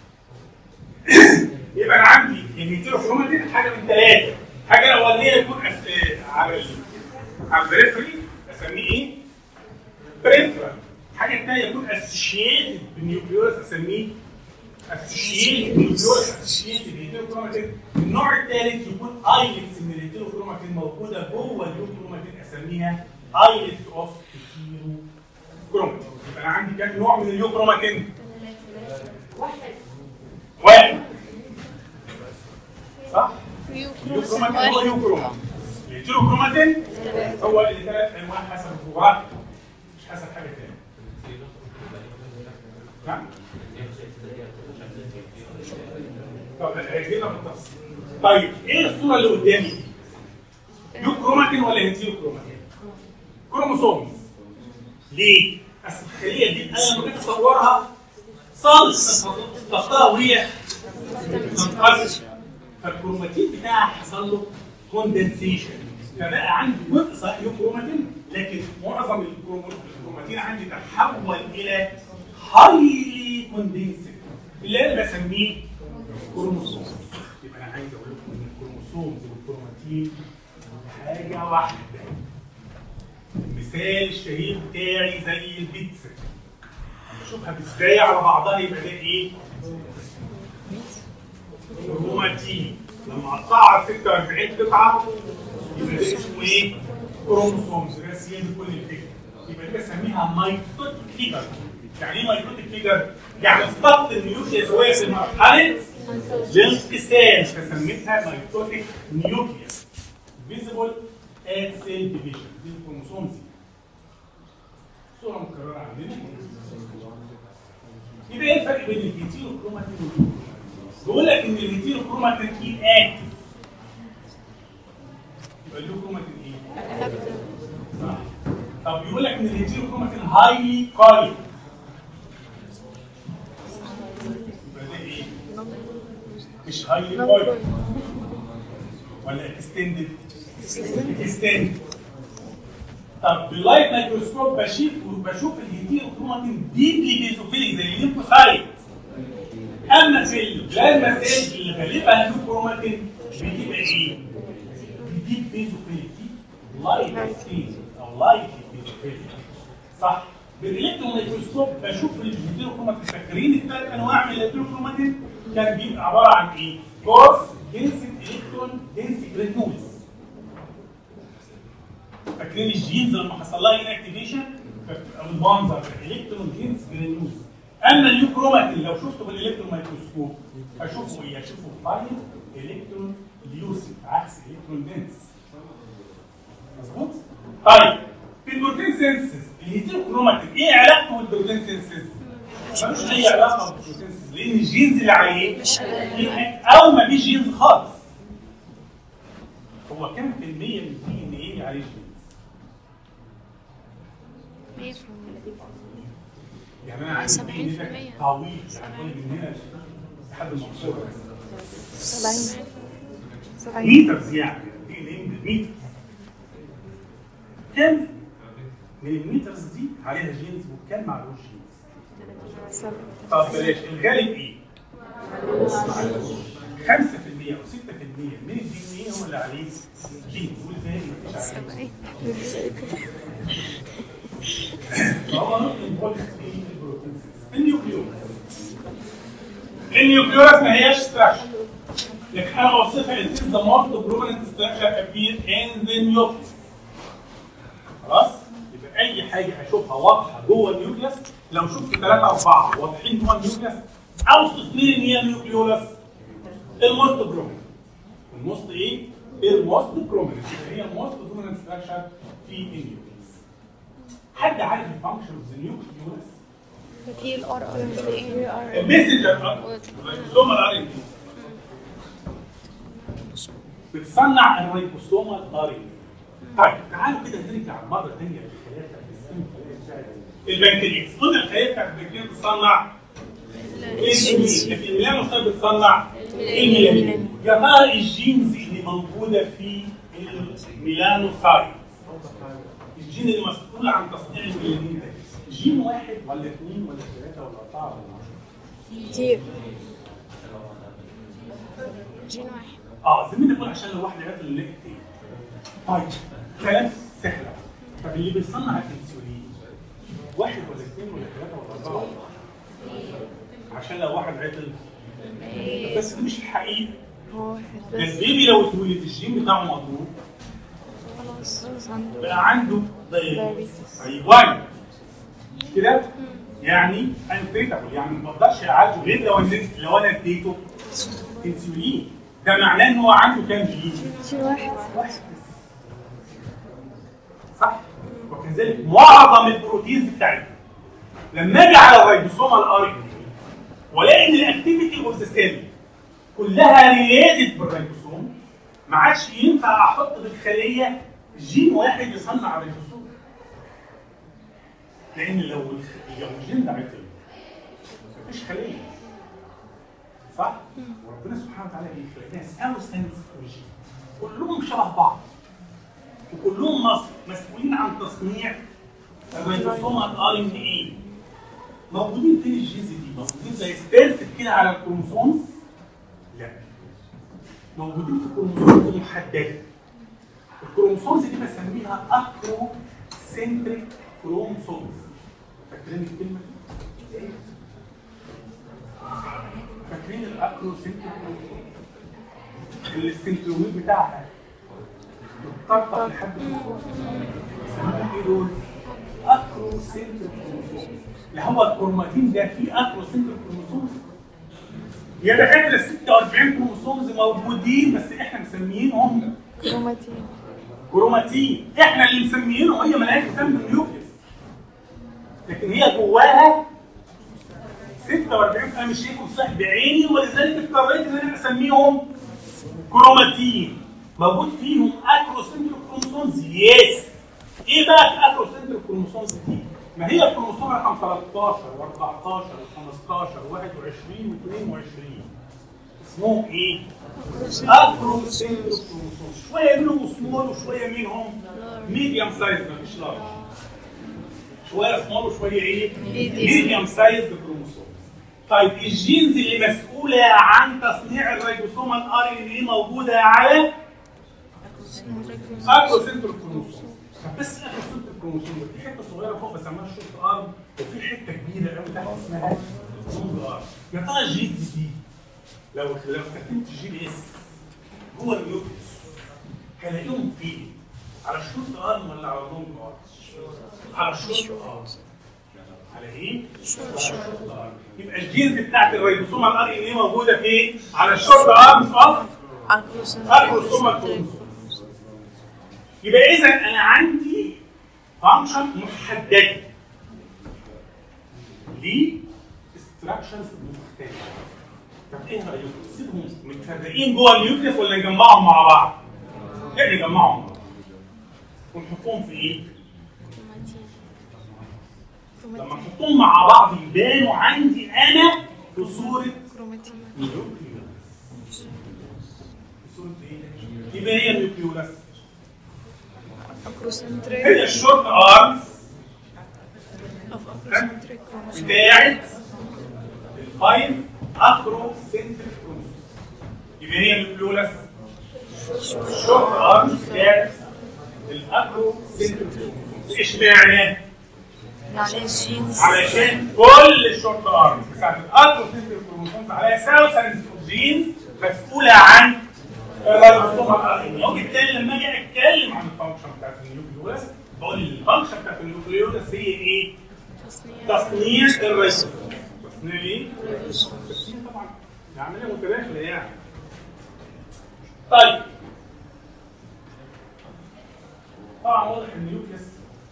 يبقى انا عندي الهيتيروكروماتين حاجه من ثلاثه حاجه الاولانيه يكون أس... على ال... على البريفري اسميه ايه؟ بريفرال حاجه الثانيه يكون اسوشيتد بالنيوكليوس اسميه اسوشيتد بالنيوكليوس اسوشيتد بالهيتيروكروماتين النوع الثالث يكون ايلتس من الهيتيروكروماتين موجوده جوه الهيتيروكروماتين اسميها ايلتس اوف هيتيروكروماتين يبقى انا عندي كام نوع من اليوكروماتين؟ واحد صح؟ اليوكروماتين هو يوكروماتين الهيتيروكروماتين هو اللي ثلاث انواع حسب الجغرافيا مش حسب حاجه ثانيه نعم طب هيجينا بالتفصيل طيب ايه الصوره اللي قدامي دي؟ يوكروماتين ولا هيتيروكروماتين؟ كروموسومز ليه؟ اصل الخليه دي انا لما جيت اصورها صالح ضغطها وهي تنقسم فالكروماتين بتاعها حصل له كوندنسيشن فبقى عندي جزء صحيح كروماتين لكن معظم الكروم- الكروماتين عندي تحول الى هايلي كوندنسد اللي انا بسميه كروموسوم يبقى انا عايز اقول لكم ان الكروموسومز والكروماتين حاجه واحده المثال الشهير بتاعي زي البيتزا لما اشوفها ازاي على بعضها يبقى ده ايه؟ كروماتين لما اقطعها 46 قطعه يبقى ده اسمه ايه؟ كروموسومز ده سيادة كل الفكره يبقى دي بسميها مايتوتيك فيجر يعني ايه مايتوتيك فيجر؟ يعني اصبحت النيوكليس وهي في مرحله الانقسام فسميتها مايتوتيك نيوكليس فيزيبل ات سيل ديفيجن دي الكروموسومز دي صوره مكرره عندنا يبقى ايه الفرق بين الهيتيروكروماتين والهيتيروكروماتين؟ بيقول لك ان الهيتيروكروماتين اكيد اكتف يبقى الهيتيروكروماتين ايه؟ صح طب بيقول لك ان الهيتيروكروماتين هايلي كايل يبقى ده ايه؟ مش هايلي كايل ولا اكستندد؟ اكستندد طب باللايت مايكروسكوب بشوف بشوف الهيتيروكروماتين ديبلي بيزوفيليك زي الليمفوسايت اما في البلازما سيلز اللي غالبا الكروماتين بتبقى ايه؟ ديب بيزوفيليك لايت ستيز او لايت بيزوفيليك صح؟ بالالكترون ميكروسكوب بشوف الهيتروكروماتين فاكرين الثلاث انواع من الهيتروكروماتين كان بيبقى عباره عن ايه؟ كورس دنسي الكترون دنسي جرانيولز فاكرين الجينز لما حصل لها انكتيفيشن فبتبقى بالمنظر الكترون دنس جرانيولز اما اليوكروماتين لو شفته بالالكترون ميكروسكوب هشوفه ايه؟ هشوفه فاين الكترون ليوسيد عكس الكترون دنس مظبوط؟ طيب في البروتين سينسز الهيتروكروماتين ايه علاقته بالبروتين سينسز؟ ملوش اي علاقه بالبروتين سينسز لان الجينز اللي عليه او ما فيش جينز خالص هو كام في المية من الدي ان ايه عليه جينز؟ مية يعني انا عايز الدي ان ده 70%. طويل يعني كل من هنا لحد المنصوره سبعين سبعين ميترز يعني دي ان ايه بالميترز كام من الميترز دي عليها جينز وكام معلوش جينز؟ سبعين طب بلاش الغالب ايه؟ 5% او 6% من الدي ان ايه هو اللي عليه جين والباقي مفيش عليه سبعين فهو ممكن نقول في البروتين سيستم. النيوكليوس النيوكليوس ما هياش ستراكشر لكن انا بوصفها it is the most prominent structure appear in the nucleus خلاص يبقى اي حاجه اشوفها واضحه جوه النيوكليوس لو شفت ثلاثه اربعه واضحين جوه النيوكليوس اوصف مين ان هي النيوكليوس الموست بروميننت الموست ايه؟ الموست بروميننت هي الموست بروميننت ستراكشر في النيوكليوس حد عارف الفانكشن اوف ذا نيوكليوس؟ هي الار ار ايه المسنجر الريبوسوم الار ان بتصنع الريبوسوم الار ان طيب تعالوا كده نرجع مره ثانيه للخلايا بتاعت الجسم الخلايا بتاعت البنكرياس قلنا الخلايا بتاعت البنكرياس بتصنع الانسولين لكن الميلانوسايت بتصنع الميلانين يا ترى الجينز اللي موجوده في الميلانوسايت الجين اللي مسؤول عن تصنيع الميلانين ده جين واحد ولا اثنين ولا ثلاثه ولا اربعه ولا عشره كتير جين واحد اه زميلي بيقول عشان لو واحد عرف اللي لقيت ايه طيب كلام سهل طب اللي بيصنع الانسولين واحد ولا اثنين ولا ثلاثه ولا اربعه ولا عشرة؟ عشان لو واحد عطل بس ده مش الحقيقه هو واحد ده بس البيبي لو اتولد الجين بتاعه مضروب خلاص خلاص عنده بقى عنده Diabetes. ايوه كده يعني انتريتابل يعني ما بقدرش اعالجه غير لو اديت لو انا اديته انسولين ده معناه ان هو عنده كام جين؟ شيء واحد واحد بس. صح؟ وكذلك معظم البروتينز بتاعتنا لما اجي على الريبوسوم الار والاقي ان الاكتيفيتي اوف ذا سيل كلها ريليتد بالريبوسوم ما عادش ينفع احط في الخليه جين واحد يصنع الريبوسوم لان لو الخ- لو الجين ده عطل مفيش خليه صح؟ وربنا سبحانه وتعالى بيخلق لنا ثاوزندز جين كلهم شبه بعض وكلهم مصر مسؤولين عن تصنيع الريبوسوم الار ان اي موجودين فين الجينز دي؟ موجودين زي سبيرسد كده على الكروموسومز؟ لا موجودين في كروموسومز محدده الكروموسومز دي بسميها اكرو سنتريك كروموسومز فاكرين الكلمه دي؟ فاكرين الاكرو سنتريك كروموسومز؟ السنترومير بتاعها متطرطق لحد فوق يسموهم ايه دول؟ اكرو سنتريك كروموسومز اللي هو الكروماتين ده فيه اكرو سنتريك كروموسومز يا دكاتره ال 46 كروموسومز موجودين بس احنا مسميينهم كروماتين كروماتين احنا اللي مسميينهم هي ملهاش دم النيوكليس لكن هي جواها 46 انا مش شايفهم صح بعيني ولذلك اضطريت ان انا اسميهم كروماتين موجود فيهم اكروسنتريك كروموسومز يس ايه بقى الاكروسنتريك كروموسومز دي؟ ما هي الكروموسوم رقم 13 و14 و15 و21 و22 اسمهم ايه؟ اكروسنتريك كروموسوم شويه منهم سمول وشويه منهم ميديوم سايز مفيش لارج شويه سمول وشويه ايه؟ ميديوم سايز كروموسوم طيب الجينز اللي مسؤوله عن تصنيع الريبوسوم الار ان ايه موجوده على اكروسنتريك كروموسوم طب بس اكروسنتريك كروموسوم في حته صغيره فوق بس بسميها الشورت ارم وفي حته كبيره قوي تحت اسمها لونج ارم يا ترى الجينز دي لو لو استخدمت جي بي اس جوه النيوكليس هلاقيهم فين؟ على الشورت ارم ولا على اللونج ارم؟ على الشورت ارم على ايه؟ شورت ارم يبقى الجينز بتاعت الريبوسوم الار ان ايه موجوده فين؟ على الشورت ارمز اوف الكروموسوم الكروموسوم يبقى اذا انا عندي فانكشن محدده لاستراكشنز مختلفه طب ايه رايكم؟ سيبهم متفرقين جوه النيوكليس ولا نجمعهم مع بعض؟ لا نجمعهم مع بعض ونحطهم في ايه؟ لما نحطهم مع بعض يبانوا عندي انا في صوره نيوكليوس في صوره ايه؟ يبقى هي النيوكليوس هي الشورت ارمز بتاعت الفايف اكرو سنتريك كروموسوم يبقى هي النيوكليوس الشورت ارمز بتاعت الاكرو سنتريك كروموسوم اشمعنى؟ يعني الجينز علشان كل الشورت ارمز بتاعت الاكرو سنتريك كروموسوم عليها ثاوسندز اوف جينز مسؤوله عن الريبوسوم الارضي وبالتالي لما اجي اتكلم عن الفانكشن بتاعت النيوكليوس بقول الفانكشن بتاعت النيوكليوس هي ايه؟ تصنيع الريبوسوم تصنيع ايه؟ تصنيع طبعا دي عمليه متداخله يعني طيب طبعا واضح ان النيوكليس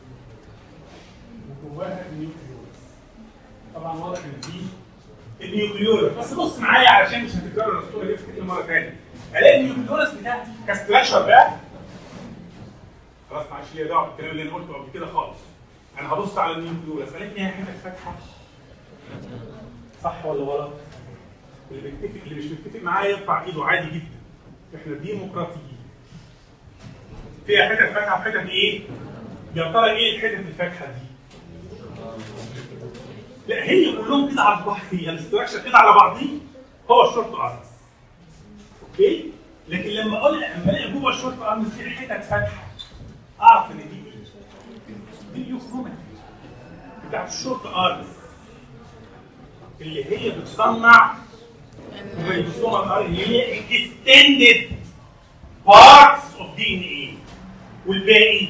وجواها النيوكليوس طبعا واضح ان دي النيوكليوس بس بص معايا علشان مش هتكرر الصوره دي في مره ثانيه الاقي النيوكليوس بتاعتي كستراكشر بقى خلاص معلش ليا دعوه بالكلام اللي انا قلته قبل كده خالص انا هبص على النيوكليوس الاقي فيها حتت فاتحه صح ولا غلط؟ اللي بيتفق اللي مش متفق معايا يرفع ايده عادي جدا احنا ديمقراطيين فيها حتت فاتحه وحتت ايه؟ يا ترى ايه الحتت الفاتحه دي؟ لا هي كلهم كده على بعض هي الاستراكشر كده على بعضيه هو الشورت ارمز اوكي لكن لما اقول لما الاقي جوه الشورت ارمز في حتت فاتحه اعرف ان دي ايه؟ دي اليوكروماتي بتاعت الشورت ارمز اللي هي بتصنع الريبوسوم الار اللي هي اكستندد بارتس اوف دي ان ايه والباقي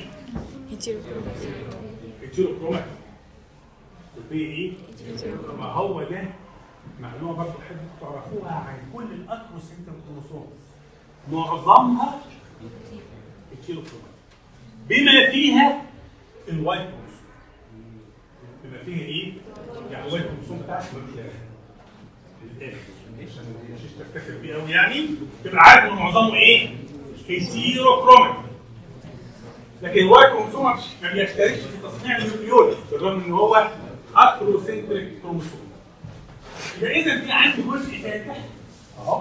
الجيروكروماتي والباقي ايه؟ ما هو ده معلومه برضه تحب تعرفوها عن كل الاكروسنتر كروموسومز معظمها الكيلوكرومات بما فيها الوايت كروموسوم بما فيها ايه؟ يعني الوايت كروموسوم بتاعك ملوش لازمه للاخر عشان مش تفتكر بيه قوي يعني تبقى عارف ان معظمه ايه؟ هيتيروكرومات لكن الوايت كروموسوم ما بيشتركش في تصنيع النيوكليوز بالرغم ان هو اكروسنتريك كروموسوم يبقى اذا في عندي جزء فاتح اهو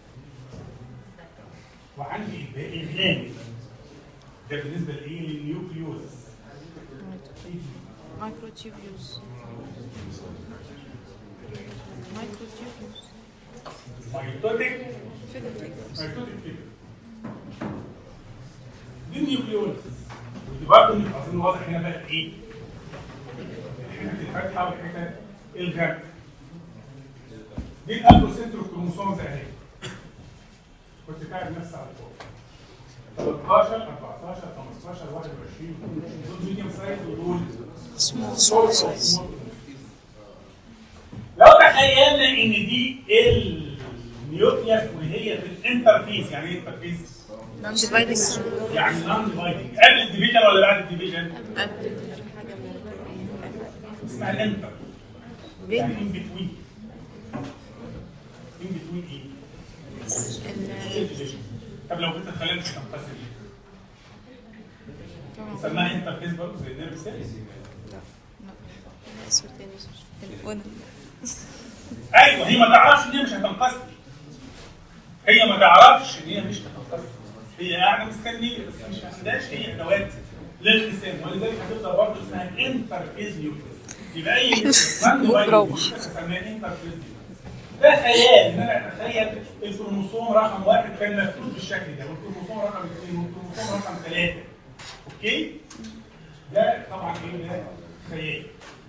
وعندي الباقي غامق ده بالنسبه لايه للنيوكليوز مايكروتيوبيوز مايكروتيوبيوز مايتوتيك فيجوتيك مايتوتيك فيجر دي النيوكليوز ودي برضه اظن واضح هنا بقى ايه الحتت الفاتحه والحتت الغامقه دي الالبروسنتر كروموسومز اهي كنت قاعد نفسي على فوق 13 14 15 21 دول ميديوم سايز ودول سمول سايز لو تخيلنا ان دي النيوكليس وهي في الانترفيس يعني ايه انترفيس؟ نون ديفايدنج يعني نون ديفايدنج قبل الديفيجن ولا بعد الديفيجن؟ اسمها الانتر يعني ان بتوين ان بتوين ايه؟ طب لو كنت اتخيلت مش هتنقسم نسميها انترفيس برضه زي النيرف سيلز ايوه هي ما تعرفش ان هي مش هتنقسم هي ما تعرفش ان هي مش هتنقسم هي قاعده مستنيه بس مش عندهاش هي ادوات للانقسام ولذلك هتفضل برضه اسمها انترفيز نيوكليس يبقى اي بروح. اسميها انترفيز ده خيال ان انا اتخيل الكروموسوم رقم واحد كان مفروض بالشكل ده والكروموسوم رقم اثنين والكروموسوم رقم ثلاثه اوكي؟ ده طبعا ايه ده خيال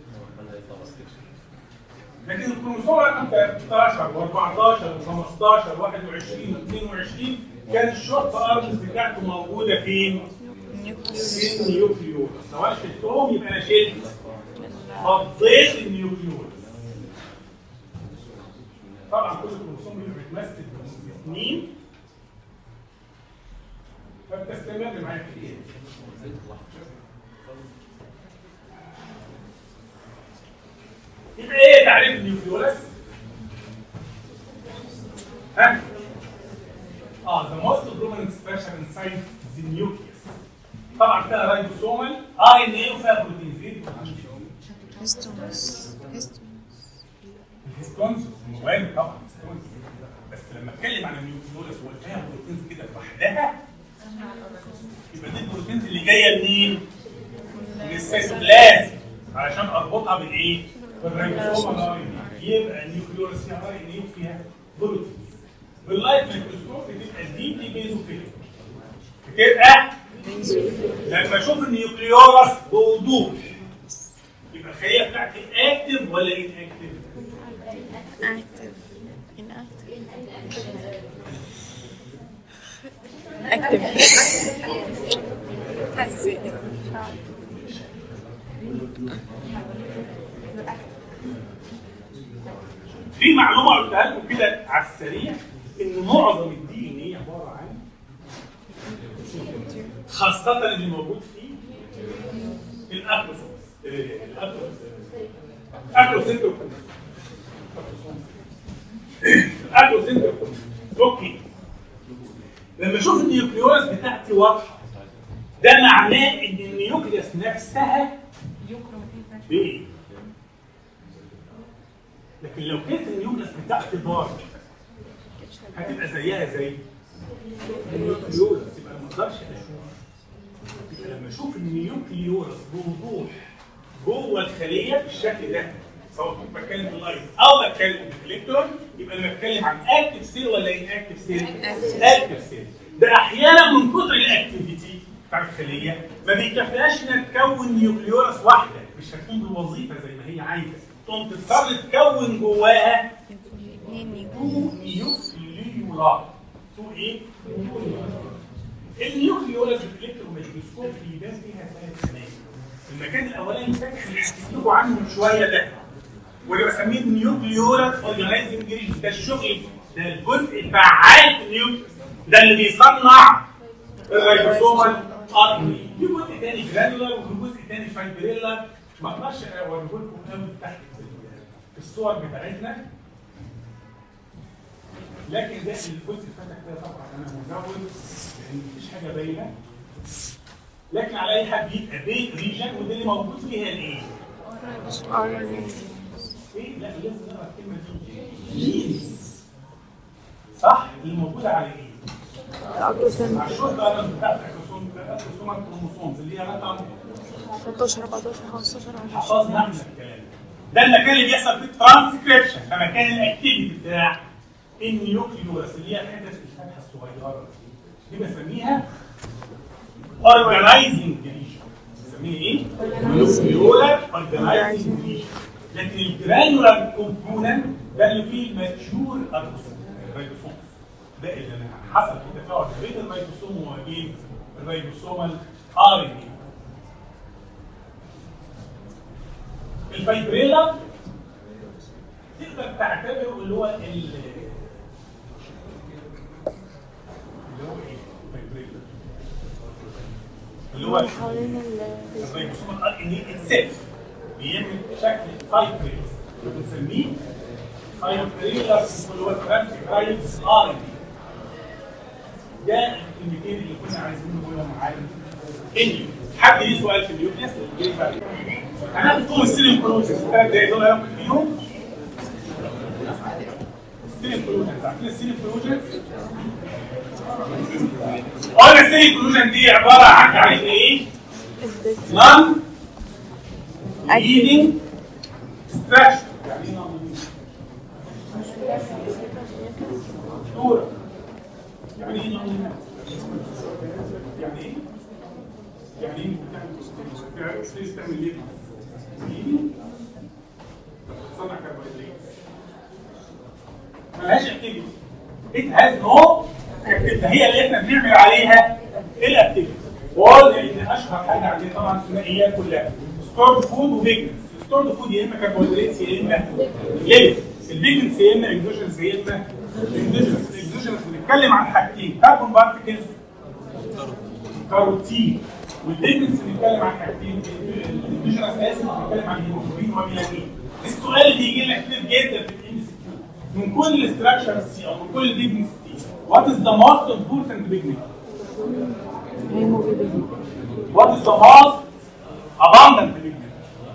لكن الكروموسوم رقم 13 و14 و15 و21 و22 كان الشورت ارمز بتاعته موجوده فين؟ في النيوكليوس لو انا شلتهم يبقى انا شلت فضيت النيوكليوس طبعا كل الكروموسوم اللي بيتمثل باثنين فبتستمر معايا في ايه؟ يبقى ايه تعريف النيوكليوس؟ ها؟ اه the most prominent structure inside the nucleus طبعا فيها رايبوسومال ار ان ايه وفيها بروتينز ايه؟ هيستونز هيستونز الهيستونز مهم طبعا هيستونز بس لما اتكلم عن النيوكليوس وفيها بروتينز كده لوحدها يبقى دي البروتينز اللي جايه منين؟ من السيتوبلازم علشان اربطها بالايه؟ بالريبوسوم الار ان يبقى النيوكليوس فيها ار ان ايه وفيها بروتينز باللايت ميكروسكوب بتبقى ديبلي بيزوفيليك بتبقى لما اشوف النيوكليوس بوضوح يبقى الخليه بتاعتي اكتف ولا ان اكتف؟ active inactive active حسي في معلومه قلتها لكم كده على السريع ان معظم الدي ان ايه عباره عن خاصه اللي موجود فيه الاكروسومز الاكروسنتروكرومز الاكروسنتروكرومز اوكي لما اشوف النيوكليوس بتاعتي واضحه ده معناه ان النيوكليوس نفسها بايه؟ لكن لو كانت النيوكليوس بتاعتي ضار هتبقى زيها زي النيوكليوس يبقى ما اقدرش اشوف يبقى لما اشوف النيوكليوس بوضوح جوه الخليه بالشكل ده سواء كنت بتكلم باللايت او بتكلم بالالكترون يبقى انا بتكلم عن اكتف سيل ولا ان اكتف سيل؟ اكتف سيل ده احيانا من كتر الاكتيفيتي بتاع الخليه ما بيكفيهاش انها تكون نيوكليوس واحده مش هتكون بالوظيفه زي ما هي عايزه تقوم تضطر تكون جواها اتنين تو نيوكليولا تو ايه؟ النيوكليولاس بالالكترون ميكروسكوب بيبان فيها ثلاث اماكن المكان الاولاني فاكر اللي حكيت لكم عنه من شويه ده واللي بسميه النيوكليولاس اورجانيزنج ريجن ده الشغل ده الجزء الفعال في النيوكليوس ده اللي بيصنع الريبوسومال ار ان في جزء تاني جرانولار وفي جزء تاني فايبريلا ما اقدرش اوريه لكم قوي تحت في الصور بتاعتنا لكن ده الجزء الفتح ده طبعا انا مزود لان مفيش حاجه باينه لكن على اي حال بيبقى بيت ريجن وده اللي موجود فيها الايه؟ ايه لا لازم نقرا الكلمه دي جينز صح اللي موجوده على ايه؟ الأكروسين على الشورت بقى بتاعت الكروموسوم الكروموسوم الكروموسومز اللي هي رقم 13 14 15 حفظنا احنا الكلام ده المكان اللي بيحصل فيه الترانسكريبشن ده مكان الاكتيفيتي بتاع النيوكليوس اللي هي الحته الفتحه الصغيره دي بسميها اورجنايزنج ديليشن بسميها ايه؟ نيوكليولار اورجنايزنج ديليشن لكن الجرانولار كومبوننت ده اللي فيه الماتشور الريبوسوم ده اللي انا حصل في تفاعل بين الريبوسوم وبين الريبوسومال ار ان اي الفايبريلا تقدر تعتبره اللي هو ال اللي هو ايه؟ الفايبريلا اللي هو حوالين ال الريبوسوم الار ان اي اتسيلف بيعمل شكل فايبريلز بنسميه فايبريلا اللي هو ترانسكرايب ار ان ده الكلمتين اللي كنا عايزين نقولهم معانا اني حد ليه سؤال في النيوكليس اللي بعد كده هناخد فيهم السيلين كلوجنز الثلاث دقايق دول هناخد فيهم السيلين كلوجنز عارفين السيلين كلوجنز؟ قلنا السيلين كلوجن دي عباره عن تعريف ايه؟ نون leading structure يعني ايه non صورة يعني ايه non يعني ايه؟ يعني ايه بتعمل سبيس تعمل ليه؟ تصنع كربوهيدرات ملهاش اكتيفيتي it has no activity هي اللي احنا بنعمل عليها الاكتيفيتي وقلنا ان اشهر حاجه عندنا طبعا الثنائيات كلها ستورد فود وبيجنس ستورد فود يا اما كربوهيدرات يا اما ليبيد البيجنس يا اما اكزوجينس يا اما اندوجينس الاكزوجينس بنتكلم عن حاجتين كربون بارتكلز كاروتين والبيجنس بنتكلم عن حاجتين الاندوجينس اسف بنتكلم عن هيموجلوبين وميلانين السؤال اللي بيجي لنا كتير جدا في الام سي كيو من كل الاستراكشر سي او من كل البيجنس دي وات از ذا موست امبورتنت بيجنس هيموجلوبين What is the most abundant pigment?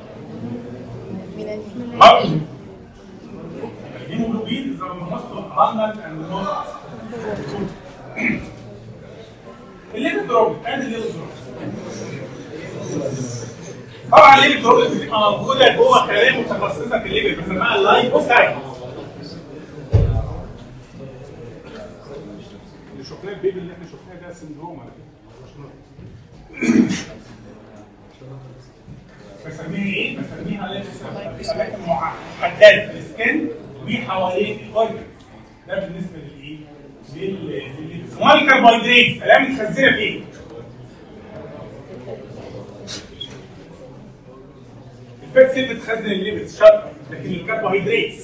Mercury. Hemoglobin is the most abundant and the most الليبيد دروب ادي الليبيد دروب طبعا الليبيد دروب بتبقى موجوده جوه خلايا متخصصه في الليبيد بنسميها اللايبوسايت اللي شفناه البيبي اللي احنا شفناه ده سندروم على فكره بسميها ايه؟ بسميها ليبوسايت في اماكن محدده في السكن وحوالين الاورجن ده بالنسبه للايه؟ لل لل- امال الكربوهيدرات الاقيها متخزنه فين؟ الفات سيل بتخزن الليبيد شاطر لكن الكربوهيدرات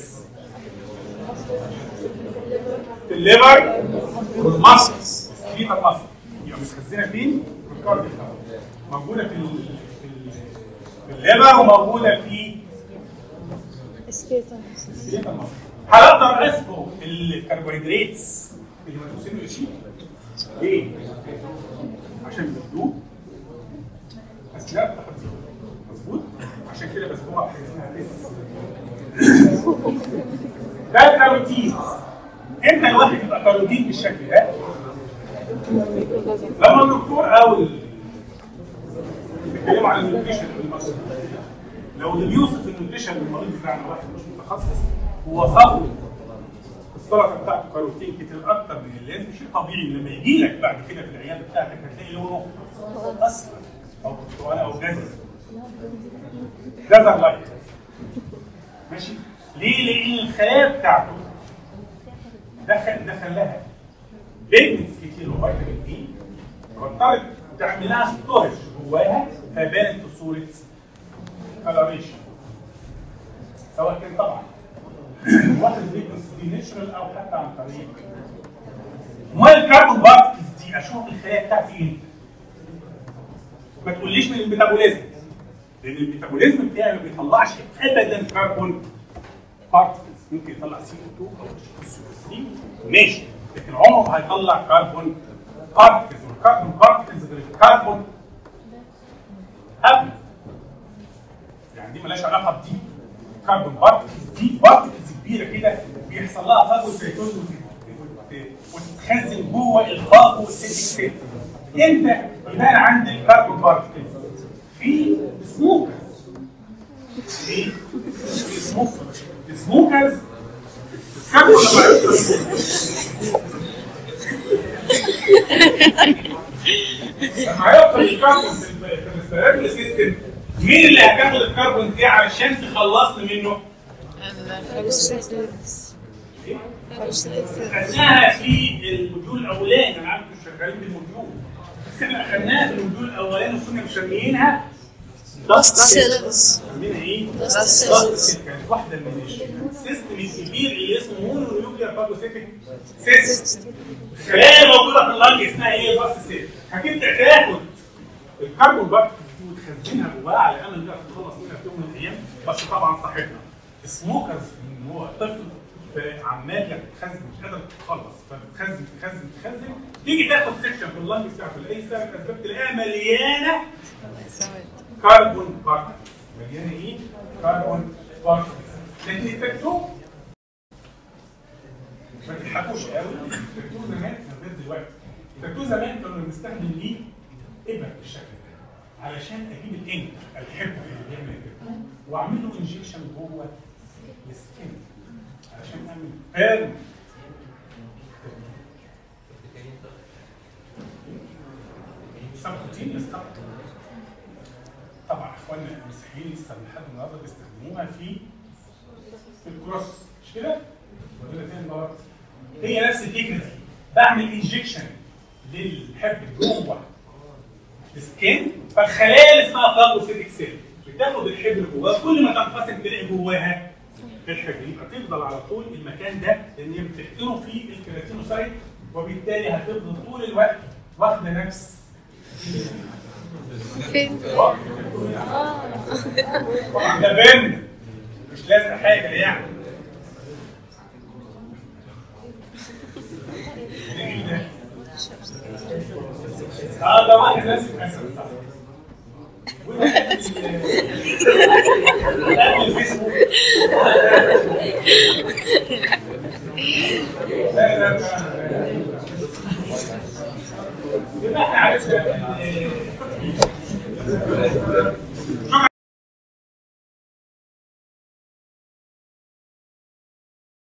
في الليفر والماسلز سكليتال ماسل يبقى متخزنه فين؟ في الكارديو موجوده في ال- في ال- في الليفر وموجوده في سكيتر سكليتال ماسل هل اقدر اسبق الكربوهيدرات اللي ما توصلوا شيء؟ ليه؟ عشان بتدوب اثناء التحضير مظبوط؟ عشان كده بسبقها بحاجه اسمها تيست ده الكاروتين امتى الواحد يبقى كاروتين بالشكل ده؟ لما الدكتور او ال- بيتكلموا عن النيوتريشن بالمصري لو اللي بيوصف النيوتريشن للمريض بتاعنا واحد مش متخصص ووصف له السلطه بتاعته كاروتين كتير اكتر من اللازم شيء طبيعي لما يجي لك بعد كده في العياده بتاعتك هتلاقي لونه اصفر او برتقالي او جزر جزر لايت ماشي ليه؟ لان الخلايا بتاعته دخل دخل لها فيتامينز كتير وفيتامين دي فاضطرت تعمل لها ستورج جواها فبانت في صوره كلاريشن سواء كان طبعا واخد فيتامينز دي ناتشرال او حتى عن طريق امال الكربون بارتكلز دي اشوف الخلايا بتاعتي ايه؟ ما تقوليش من الميتابوليزم لان الميتابوليزم بتاعي ما بيطلعش ابدا كربون بارتكلز ممكن يطلع سي او 2 او سي او 3 ماشي لكن عمره ما هيطلع كربون بارتكلز والكربون بارتكلز غير الكربون قبل يعني دي مالهاش علاقه بدي كربون بارتكلز دي بارتكلز كبيره كده بيحصل لها فاجوسيتوز وتتخزن جوه الفاجو سيتيك سيل امتى يبان عندي الكربون بارتكلز في سموكرز في سموكرز سموكرز الكربون لما هيدخل الكربون في الريسبيراتوري سيستم مين اللي هتاخد الكربون دي علشان تخلصني منه؟ خدناها في الموديول الاولاني انا عارف مش شغالين بالموديول بس احنا اخدناها في الموديول الاولاني وكنا مسميينها داست سيلز مسمينها ايه؟ Dust داست كانت واحده من السيستم الكبير اللي اسمه مونو نيوكلير فاجوسيتك سيستم الخلايا الموجوده في اللنج اسمها ايه؟ داست سيل هتبدا تاخد الكربون بارتكلز دي وتخزنها جواها على امل انها تتخلص منها في يوم من الايام بس طبعا صاحبنا سموكرز من هو طفل فعمال تخزن مش قادر تتخلص فبتخزن تخزن تخزن تيجي تاخد سكشن في اللنج بتاعته لاي سبب من الاسباب تلاقيها مليانه كربون بارتكلز مليانه ايه؟ كربون بارتكلز لكن التكتو ما تضحكوش قوي التكتو زمان كان غير دلوقتي التكتو زمان كنا بنستخدم ليه ابر بالشكل ده علشان اجيب الانك الحبر اللي بيعمل التكتو واعمل له انجكشن جوه السكن علشان اعمل بيرن سبكوتينيوس طبعا طبعا اخواننا المسيحيين لسه لحد النهارده بيستخدموها في في الكروس مش كده؟ ولا تاني مرات هي نفس الفكره دي بعمل انجكشن للحبر جوه السكين فالخلايا اللي اسمها فاجوسيتك سيل بتاخد الحبر جواه كل ما تنقسم تلاقي جواها الحبر يبقى تفضل على طول المكان ده لان هي بتحتره في الكيراتينوسايت وبالتالي هتفضل طول الوقت واخده نفس فين؟ ده بن مش لازم حاجه يعني ده ايه ده؟ اه ده واحد راسم اسد صح وده قبل الفيسبوك لا لا لا يبقى احنا عرفنا ان